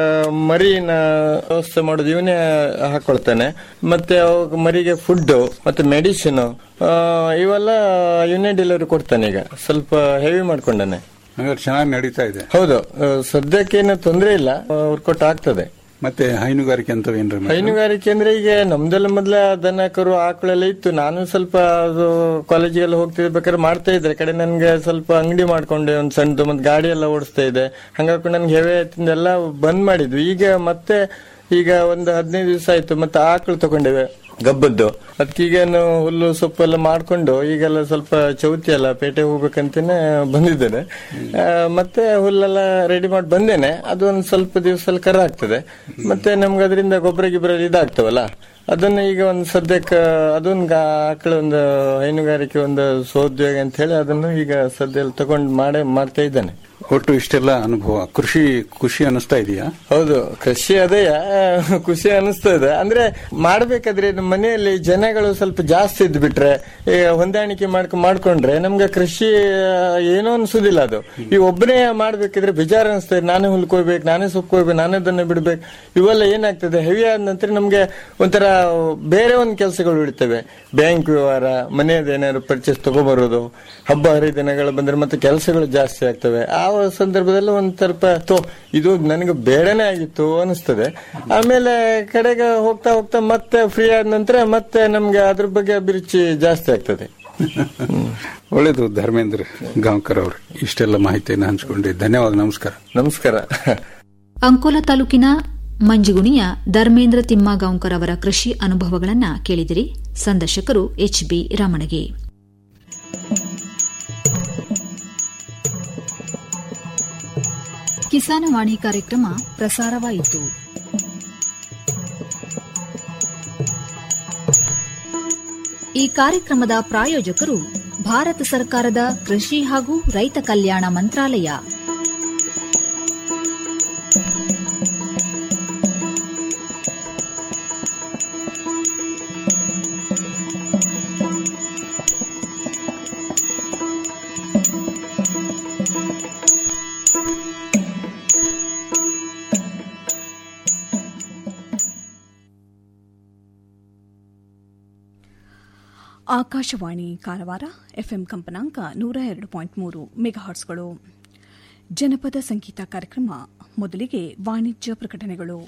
ಮರಿನ ವ್ಯವಸ್ಥೆ ಮಾಡೋದು ಇವನೇ ಹಾಕೊಳ್ತಾನೆ ಮತ್ತೆ ಅವಾಗ ಮರಿಗೆ ಫುಡ್ ಮತ್ತೆ ಮೆಡಿಸಿನ್ ಇವೆಲ್ಲ ಇವನೇ ಡೆಲಿವರಿ ಕೊಡ್ತಾನೆ ಈಗ ಸ್ವಲ್ಪ ಹೆವಿ ಮಾಡ್ಕೊಂಡಾನೆ ಹಾಗಾದ್ರೆ ಚೆನ್ನಾಗಿ ನಡೀತಾ ಇದೆ ಹೌದು ಆ, ಸದ್ಯಕ್ಕೇನು ತೊಂದರೆ ಇಲ್ಲ ವರ್ಕೌಟ್ ಆಗ್ತದೆ ಮತ್ತೆ ಹೈನುಗಾರಿಕೆ ಅಂತ ಏನ್ರಿ ಮೇಡಮ್? ಹೈನುಗಾರಿಕೆ ಅಂದ್ರೆ ಈಗ ನಮ್ದೆಲ್ಲ ಮೊದ್ಲ ದನ ಕರು ಆಕಳೆಲ್ಲ ಇತ್ತು ನಾನು ಸ್ವಲ್ಪ ಅದು ಕಾಲೇಜಿಗೆಲ್ಲ ಹೋಗ್ತಿರ್ಬೇಕಾದ್ರೆ ಮಾಡ್ತಾ ಇದ್ರೆ ಕಡೆ ನನ್ಗೆ ಸ್ವಲ್ಪ ಅಂಗಡಿ ಮಾಡ್ಕೊಂಡೆ ಒಂದ್ ಸಣ್ಣದು ಮತ್ತೆ ಗಾಡಿ ಎಲ್ಲ ಓಡಿಸ್ತಾ ಇದೆ ಹಂಗಾಗಿ ನನ್ಗೆ ಹೆವೆ ಎಲ್ಲ ಬಂದ್ ಮಾಡಿದ್ವಿ ಈಗ ಮತ್ತೆ ಈಗ ಒಂದು ಹದಿನೈದು ದಿವಸ ಆಯ್ತು ಮತ್ತೆ ಆಕಳು ತಗೊಂಡೇವೆ ಗಬ್ಬದ್ದು ಅದಕ್ಕೀಗೇನು ಹುಲ್ಲು ಸೊಪ್ಪು ಎಲ್ಲ ಮಾಡ್ಕೊಂಡು ಈಗೆಲ್ಲ ಸ್ವಲ್ಪ ಚೌತಿ ಎಲ್ಲ ಪೇಟೆ ಹೋಗ್ಬೇಕಂತನೇ ಬಂದಿದ್ದೇನೆ ಆ, ಮತ್ತೆ ಹುಲ್ಲೆಲ್ಲ ರೆಡಿ ಮಾಡಿ ಬಂದೇನೆ ಅದು ಒಂದು ಸ್ವಲ್ಪ ದಿವಸ ಕರ ಆಗ್ತದೆ ಮತ್ತೆ ನಮ್ಗೆ ಅದರಿಂದ ಗೊಬ್ಬರ ಗಿಬ್ಬರ ಇದಾಗ್ತವಲ್ಲ ಅದನ್ನ ಈಗ ಒಂದು ಸದ್ಯಕ್ಕೆ ಅದೊಂದು ಗಾ- ಆಕಳ ಒಂದು ಹೈನುಗಾರಿಕೆ ಒಂದು ಸೋದ್ಯೋಗ ಅಂತ ಹೇಳಿ ಅದನ್ನು ಈಗ ಸದ್ಯ ತಗೊಂಡು ಮಾಡೇ ಮಾಡ್ತಾ ಇದ್ದೇನೆ ಒಟ್ಟು ಇಷ್ಟೆಲ್ಲ ಅನುಭವ ಕೃಷಿ ಖುಷಿ ಅನಿಸ್ತಾ ಇದೆಯಾ ಹೌದು ಕೃಷಿ ಅದೇ ಖುಷಿ ಅನಿಸ್ತದೆ ಅಂದ್ರೆ ಮಾಡ್ಬೇಕಾದ್ರೆ ನಮ್ಮ ಮನೆಯಲ್ಲಿ ಜನಗಳು ಸ್ವಲ್ಪ ಜಾಸ್ತಿ ಇದ್ ಬಿಟ್ರೆ ಈಗ ಹೊಂದಾಣಿಕೆ ಮಾಡ್ಕೊಂಡ್ ಮಾಡ್ಕೊಂಡ್ರೆ ನಮ್ಗೆ ಕೃಷಿ ಆ, ಏನೋ ಅನ್ಸುದಿಲ್ಲ ಅದು ಈ ಒಬ್ಬನೇ ಮಾಡ್ಬೇಕಿದ್ರೆ ಬೇಜಾರು ಅನಿಸ್ತದೆ ನಾನೇ ಹುಲ್ಕೋಬೇಕು ನಾನೇ ಸೊಕ್ಕೋಬೇಕು ನಾನೇ ಅದನ್ನ ಬಿಡ್ಬೇಕು ಇವೆಲ್ಲ ಏನಾಗ್ತದೆ ಹೆವಿ ಆದ ನಂತರ ನಮ್ಗೆ ಒಂಥರ ಬೇರೆ ಒಂದು ಕೆಲಸಗಳು ಉಳಿತವೆ ಬ್ಯಾಂಕ್ ವ್ಯವಹಾರ ಮನೆಯದ ಏನಾದ್ರು ಪರ್ಚೇಸ್ ತಗೊಬರೋದು ಹಬ್ಬ ಹರಿದಿನಗಳು ಬಂದ್ರೆ ಮತ್ತೆ ಕೆಲಸಗಳು ಜಾಸ್ತಿ ಆಗ್ತವೆ ಆ ಸಂದರ್ಭದಲ್ಲಿ ಒಂದ್ ಸ್ವಲ್ಪ ತೋ ಇದು ನನಗೆ ಬೇಡನೇ ಆಗಿತ್ತು ಅನಿಸ್ತದೆ ಆಮೇಲೆ ಕಡೆಗೆ ಹೋಗ್ತಾ ಹೋಗ್ತಾ ಮತ್ತೆ ಫ್ರೀ ಆದ ನಂತರ ಮತ್ತೆ ನಮ್ಗೆ ಅದ್ರ ಬಗ್ಗೆ ಅಭಿರುಚಿ ಜಾಸ್ತಿ ಆಗ್ತದೆ ಒಳ್ಳೇದು ಧರ್ಮೇಂದ್ರ ಗಾಂವ್ಕರ್ ಅವರು ಇಷ್ಟೆಲ್ಲ ಮಾಹಿತಿಯನ್ನು ಹಂಚಿಕೊಂಡ್ರಿ ಧನ್ಯವಾದ ನಮಸ್ಕಾರ ನಮಸ್ಕಾರ ಅಂಕೋಲಾ ತಾಲೂಕಿನ ಮಂಜಿಗುಣಿಯ ಧರ್ಮೇಂದ್ರ ತಿಮ್ಮಗಾಂವ್ಕರ್ ಅವರ ಕೃಷಿ ಅನುಭವಗಳನ್ನು ಕೇಳಿದಿರಿ ಸಂದರ್ಶಕರು ಎಚ್ಬಿ ರಮಣಗೆ ಕಿಸಾನವಾಣಿ ಕಾರ್ಯಕ್ರಮ ಪ್ರಸಾರವಾಯಿತು ಈ ಕಾರ್ಯಕ್ರಮದ ಪ್ರಾಯೋಜಕರು ಭಾರತ ಸರ್ಕಾರದ ಕೃಷಿ ಹಾಗೂ ರೈತ ಕಲ್ಯಾಣ ಮಂತ್ರಾಲಯ ಆಕಾಶವಾಣಿ ಕಾರವಾರ ಎಫ್ಎಂ ಕಂಪನಾಂಕ ನೂರ ಎರಡು ಪಾಯಿಂಟ್ ಮೂರು ಮೆಗಾಹಾಟ್ಸ್ಗಳು ಜನಪದ ಸಂಗೀತ ಕಾರ್ಯಕ್ರಮ ಮೊದಲಿಗೆ ವಾಣಿಜ್ಯ ಪ್ರಕಟಣೆಗಳು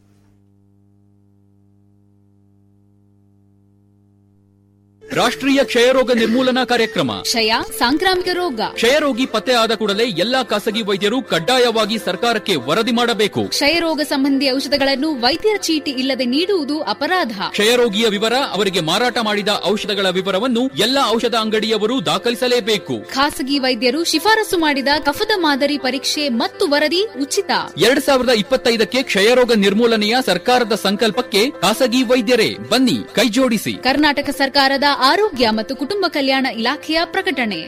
ರಾಷ್ಟ್ರೀಯ ಕ್ಷಯರೋಗ ನಿರ್ಮೂಲನಾ ಕಾರ್ಯಕ್ರಮ ಕ್ಷಯ ಸಾಂಕ್ರಾಮಿಕ ರೋಗ ಕ್ಷಯರೋಗಿ ಪತ್ತೆ ಆದ ಕೂಡಲೇ ಎಲ್ಲಾ ಖಾಸಗಿ ವೈದ್ಯರು ಕಡ್ಡಾಯವಾಗಿ ಸರ್ಕಾರಕ್ಕೆ ವರದಿ ಮಾಡಬೇಕು ಕ್ಷಯರೋಗ ಸಂಬಂಧಿ ಔಷಧಗಳನ್ನು ವೈದ್ಯರ ಚೀಟಿ ಇಲ್ಲದೆ ನೀಡುವುದು ಅಪರಾಧ ಕ್ಷಯರೋಗಿಯ ವಿವರ ಅವರಿಗೆ ಮಾರಾಟ ಮಾಡಿದ ಔಷಧಗಳ ವಿವರವನ್ನು ಎಲ್ಲಾ ಔಷಧ ಅಂಗಡಿಯವರು ದಾಖಲಿಸಲೇಬೇಕು ಖಾಸಗಿ ವೈದ್ಯರು ಶಿಫಾರಸು ಮಾಡಿದ ಕಫದ ಮಾದರಿ ಪರೀಕ್ಷೆ ಮತ್ತು ವರದಿ ಉಚಿತ ಎರಡ್ ಸಾವಿರದ ಇಪ್ಪತ್ತೈದಕ್ಕೆ ಕ್ಷಯರೋಗ ನಿರ್ಮೂಲನೆಯ ಸರ್ಕಾರದ ಸಂಕಲ್ಪಕ್ಕೆ ಖಾಸಗಿ ವೈದ್ಯರೇ ಬನ್ನಿ ಕೈಜೋಡಿಸಿ ಕರ್ನಾಟಕ ಸರ್ಕಾರದ ಆರೋಗ್ಯ ಮತ್ತು ಕುಟುಂಬ ಕಲ್ಯಾಣ ಇಲಾಖೆಯ ಪ್ರಕಟಣೆ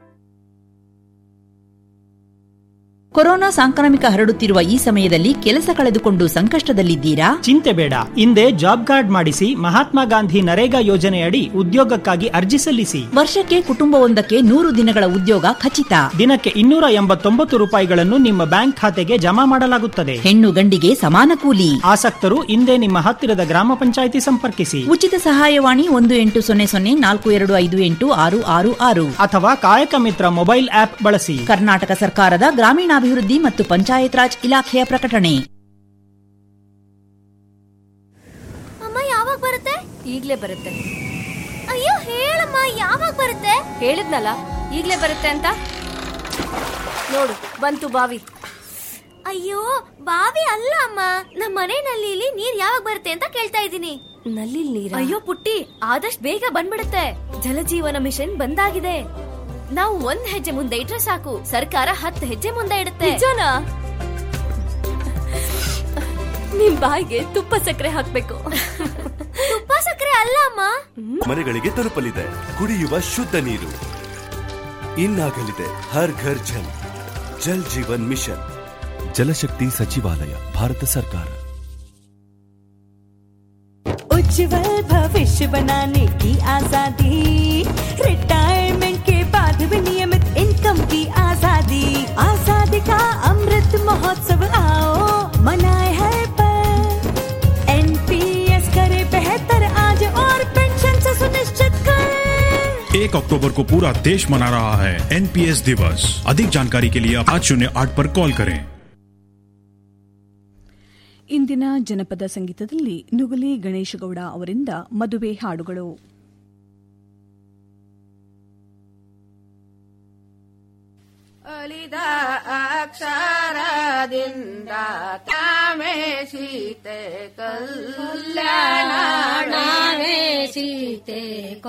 ಕೊರೋನಾ ಸಾಂಕ್ರಾಮಿಕ ಹರಡುತ್ತಿರುವ ಈ ಸಮಯದಲ್ಲಿ ಕೆಲಸ ಕಳೆದುಕೊಂಡು ಸಂಕಷ್ಟದಲ್ಲಿದ್ದೀರಾ ಚಿಂತೆ ಬೇಡ ಹಿಂದೆ ಜಾಬ್ ಕಾರ್ಡ್ ಮಾಡಿಸಿ ಮಹಾತ್ಮ ಗಾಂಧಿ ನರೇಗಾ ಯೋಜನೆಯಡಿ ಉದ್ಯೋಗಕ್ಕಾಗಿ ಅರ್ಜಿ ಸಲ್ಲಿಸಿ ವರ್ಷಕ್ಕೆ ಕುಟುಂಬವೊಂದಕ್ಕೆ ನೂರು ದಿನಗಳ ಉದ್ಯೋಗ ಖಚಿತ ದಿನಕ್ಕೆ ಇನ್ನೂರ ಎಂಬತ್ತೊಂಬತ್ತು ರೂಪಾಯಿಗಳನ್ನು ನಿಮ್ಮ ಬ್ಯಾಂಕ್ ಖಾತೆಗೆ ಜಮಾ ಮಾಡಲಾಗುತ್ತದೆ ಹೆಣ್ಣು ಗಂಡಿಗೆ ಸಮಾನ ಕೂಲಿ ಆಸಕ್ತರು ಹಿಂದೆ ನಿಮ್ಮ ಹತ್ತಿರದ ಗ್ರಾಮ ಪಂಚಾಯಿತಿ ಸಂಪರ್ಕಿಸಿ ಉಚಿತ ಸಹಾಯವಾಣಿ ಒಂದು ಎಂಟು ಸೊನ್ನೆ ಸೊನ್ನೆ ನಾಲ್ಕು ಎರಡು ಐದು ಎಂಟು ಆರು ಆರು ಆರು ಅಥವಾ ಕಾಯಕ ಮಿತ್ರ ಮೊಬೈಲ್ ಆಪ್ ಬಳಸಿ ಕರ್ನಾಟಕ ಸರ್ಕಾರದ ಗ್ರಾಮೀಣಾಭಿವೃದ್ಧಿ ಮತ್ತು ಪಂಚಾಯತ್ ರಾಜ್ ಇಲಾಖೆಯ ಪ್ರಕಟಣೆ ಅಮ್ಮ ಯಾವಾಗ ಬರುತ್ತೆ ಈಗ್ಲೇ ಬರುತ್ತೆ ಅಯ್ಯೋ ಹೇಳಮ್ಮ ಯಾವಾಗ ಬರುತ್ತೆ ಹೇಳಿದ್ನಲ್ಲ ಈಗ್ಲೇ ಬರುತ್ತೆ ಅಂತ ನೋಡು ಬಂತು ಬಾವಿ ಅಯ್ಯೋ ಬಾವಿ ಅಲ್ಲ ಅಮ್ಮ ನಮ್ಮ ಮನೆ ನಲ್ಲಿಲಿ ನೀರ್ ಯಾವಾಗ ಬರುತ್ತೆ ಅಂತ ಕೇಳ್ತಾ ಇದ್ದೀನಿ ನಲ್ಲಿ ನೀರ್ ಅಯ್ಯೋ ಪುಟ್ಟಿ ಆದಷ್ಟು ಬೇಗ ಬಂದ್ಬಿಡುತ್ತೆ ಜಲಜೀವನ ಮಿಷನ್ ಬಂದಾಗಿದೆ ನಾವು ಒಂದ್ ಹೆಜ್ಜೆ ಮುಂದೆ ಇಟ್ರೆ ಸಾಕು ಸರ್ಕಾರ ಹತ್ತು ಹೆಜ್ಜೆ ಮುಂದೆ ಇಡುತ್ತೆ ನಿಜನಾ ನಿಮ್ ಬಾಯಿಗೆ ತುಪ್ಪ ಸಕ್ಕರೆ ಹಾಕ್ಬೇಕು ತುಪ್ಪ ಸಕ್ಕರೆ ಅಲ್ಲ ಅಮ್ಮ ಮನೆಗಳಿಗೆ ತಲುಪಲಿದೆ ಕುಡಿಯುವ ಶುದ್ಧ ನೀರು ಇನ್ನಾಗಲಿದೆ ಹರ್ ಘರ್ ಜಲ್ ಜಲ್ ಜೀವನ್ ಮಿಷನ್ ಜಲಶಕ್ತಿ ಸಚಿವಾಲಯ ಭಾರತ ಸರ್ಕಾರ उज्जवल भविष्य बनाने की आजादी रिटायरमेंट के बाद भी नियमित इनकम की आजादी आजादी का अमृत महोत्सव आओ मनाए हर पल एनपीएस करे बेहतर आज और पेंशन से सुनिश्चित कर एक अक्टूबर को पूरा देश मना रहा है एनपीएस दिवस अधिक जानकारी के लिए पाँच शून्य आठ पर कॉल करें ಇಂದಿನ ಜನಪದ ಸಂಗೀತದಲ್ಲಿ ನುಗಲಿ ಗಣೇಶಗೌಡ ಅವರಿಂದ ಮದುವೆ ಹಾಡುಗಳು ಅಲಿದ ಅಕ್ಷರದಿಂದ ತಾಮೇ ಸೀತೆ ಕಲ್ಯಾಣವೇ ಸೀತೆ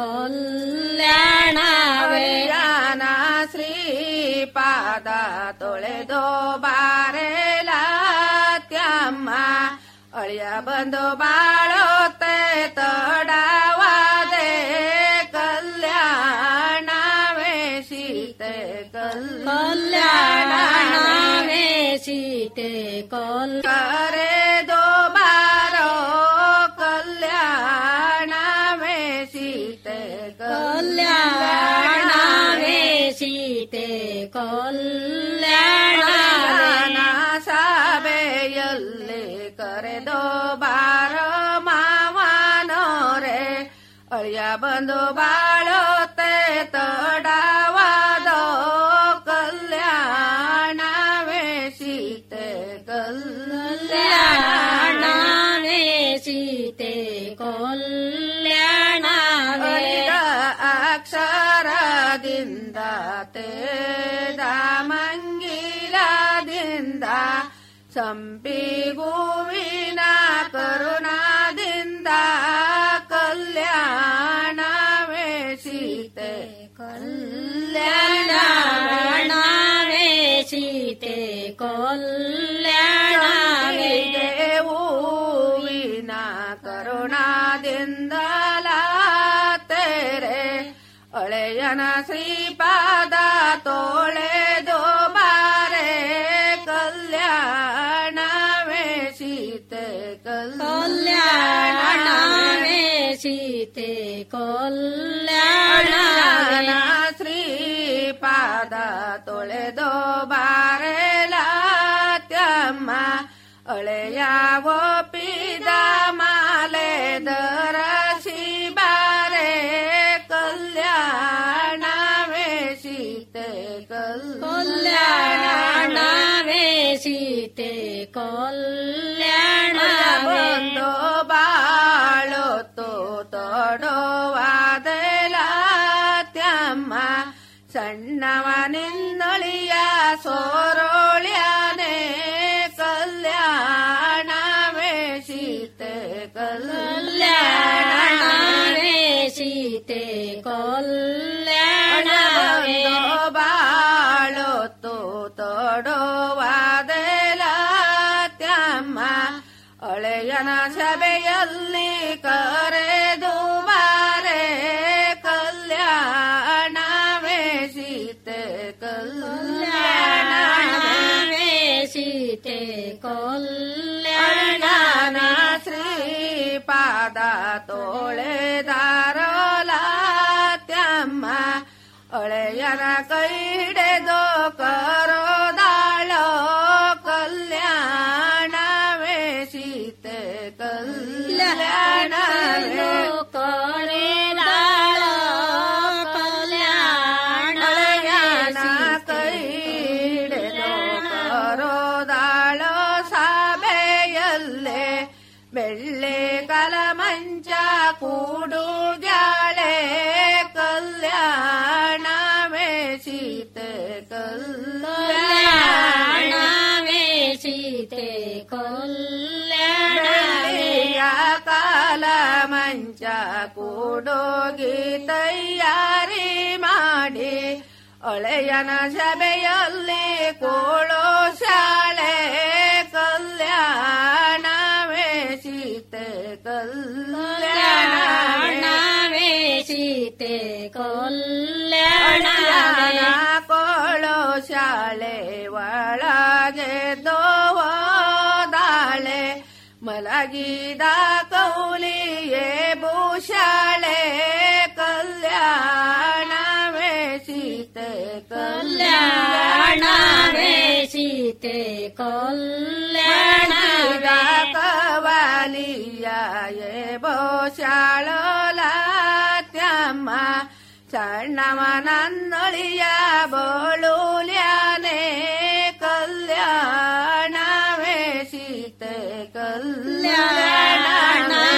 ಕಲ್ಯಾಣವೇ ಜಾನ ಶ್ರೀಪಾದ ತೊಳೆದೋ ಬಾರೆಲ ತ್ಯಮ್ಮ ಅಳಿಯ ಬಂದು ಬಾಳೋತೆ ತಡವಾದೆ ಕಲ್ಯಾಣವೇ ಸೀತೆ ಕಲ್ಯಾಣವೇ ಸೀತೆ ಕಲ್ ಕರೆದೋ ಬಾರೋ ಕಲ್ಯಾಣವೇ ಸೀತೆ ಕಲ್ಯಾಣವೇ ಸೀತೆ ಕಲ್ಯಾಣ ಸಭೆಯಲ್ಲಿ ಕರೆದೋ ಬಾರ ಮಾವನೋರೆ ಅಳಿಯ ಬಂದು ಬಾಳೋತೆ ತಡವಾದೋ ಕಲ್ಯಾಣವೇ ಸೀತೆ ಕಲ್ಯಾಣವೇ ಸೀತೆ ಕಲ್ಯಾಣವೇ ಅಕ್ಷರದಿಂದ ತೇದ ಮಂಗಿಲದಿಂದ ಸಂಪಿಗೂವಿನ ಕರುಣಾದಿಂದ ಕಲ್ಯಾಣವೇ ಸೀತೆ ಕಲ್ಯಾಣವೇ ಸೀತೆ ಕಲ್ಯಾಣವೇ ಹೂವಿನ ಕರುಣಾದಿಂದಲ ತೆರೆ ಅಳೆಯನ ಶ್ರೀಪಾದ ತೋಳೆದೋ ಬಾರೆ ಕಲ್ಯಾಣವೇ ಸೀತೆ ಕಲ್ಯಾಣವೇ ಸೀತೆ ಕಲ್ಯಾಣ ಶ್ರೀಪಾದ ತೊಳೆದೋ ಬಾರೆಲ ತ್ಯಮ್ಮ ಅಳೆಯ ಒಪ್ಪಿದ ಮಾಲೆ ದರಸಿ ಬಾರೆ ಕಲ್ಯಾಣವೇ ಸೀತೆ ಕಲ್ಯಾಣವೇ ಸೀತೆ ಕಲ್ಯಾಣ ಬಂದು ಬಾಳೊತ್ತು ತೊಡೋವಾದೆಲ ತ್ಯಮ್ಮ ಸಣ್ಣವನಿನ್ನೊಳಿಯ ಸೋರೋಳ್ಯಾನೆ ಕಲ್ಯಾಣವೇ ಸೀತೆ ಕಲ್ಯಾಣವೇ ಸೀತೆ ಕಲ್ಯಾಣವೇ ಬಾಳೊತ್ತು ತೊಡೋವಾದೆಲ ತ್ಯಮ್ಮ ಅಳೆಯನ ಸಭೆಯಲ್ಲಿ ಕರೆದು ಬಾರೆ ಕಲ್ಯಾಣವೇ ಸೀತೆ ಕಲ್ಯಾಣವೇ ಸೀತೆ ಕಲ್ಯಾಣ ಶ್ರೀಪಾದ ತೋಳೆದಾರೋಲ ತ್ಯಮ್ಮ ಅಳೆಯನ ಕೈಡೆದೋ ಕರೋದಾಳೋ ಕಲ್ಯಾಣವೇ ಸೀತೆ ಕಲ್ಯಾಣವೇ ಕರೆದಾಳೋ ಕಲ್ಯಾಣ ಕೈಡೆದೋ ಕರೋದಾಳೋ ಸಭೆಯಲ್ಲೇ ಬೆಳ್ಳೆ ಕಲಮಂಚ ಕೂಡು ಜಾಳೆ ಕಲ್ಯಾಣವೇ ಸೀತೆ ಕಲ್ಯಾಣವೇ ಸೀತೆ ಕಲ್ಯಾಣ ಕಾಲ ಮಂಚ ಕೂಡೋಗಿ ತಯಾರಿ ಮಾಡಿ ಒಳೆಯನ ಸಭೆಯಲ್ಲಿ ಕೋಳೋ ಶಾಲೆ ಕಲ್ಯಾಣವೇ ಸೀತೆ ಕಲ್ಯಾಣವೇ ಸೀತೆ ಕಲ್ಯಾಣ ಕೋಳೋ ಶಾಲೆ ಒಳಗೆ ದೋದಾಳೆ ಮಲಗಿದ ಕೌಲಿಯೇ ಭೂಷಾಳೆ ಕಲ್ಯಾಣವೇ ಸೀತೆ ಕಲ್ಯಾಣವೇ ಸೀತೆ ಕಲ್ಯಾಣ ಕವಾಲಿಯೇ ಭೂಷಾಳೋಲ ತ್ಯಮ್ಮ ಸಣ್ಣವ ನನ್ನೊಳಿಯ ಬೋಳು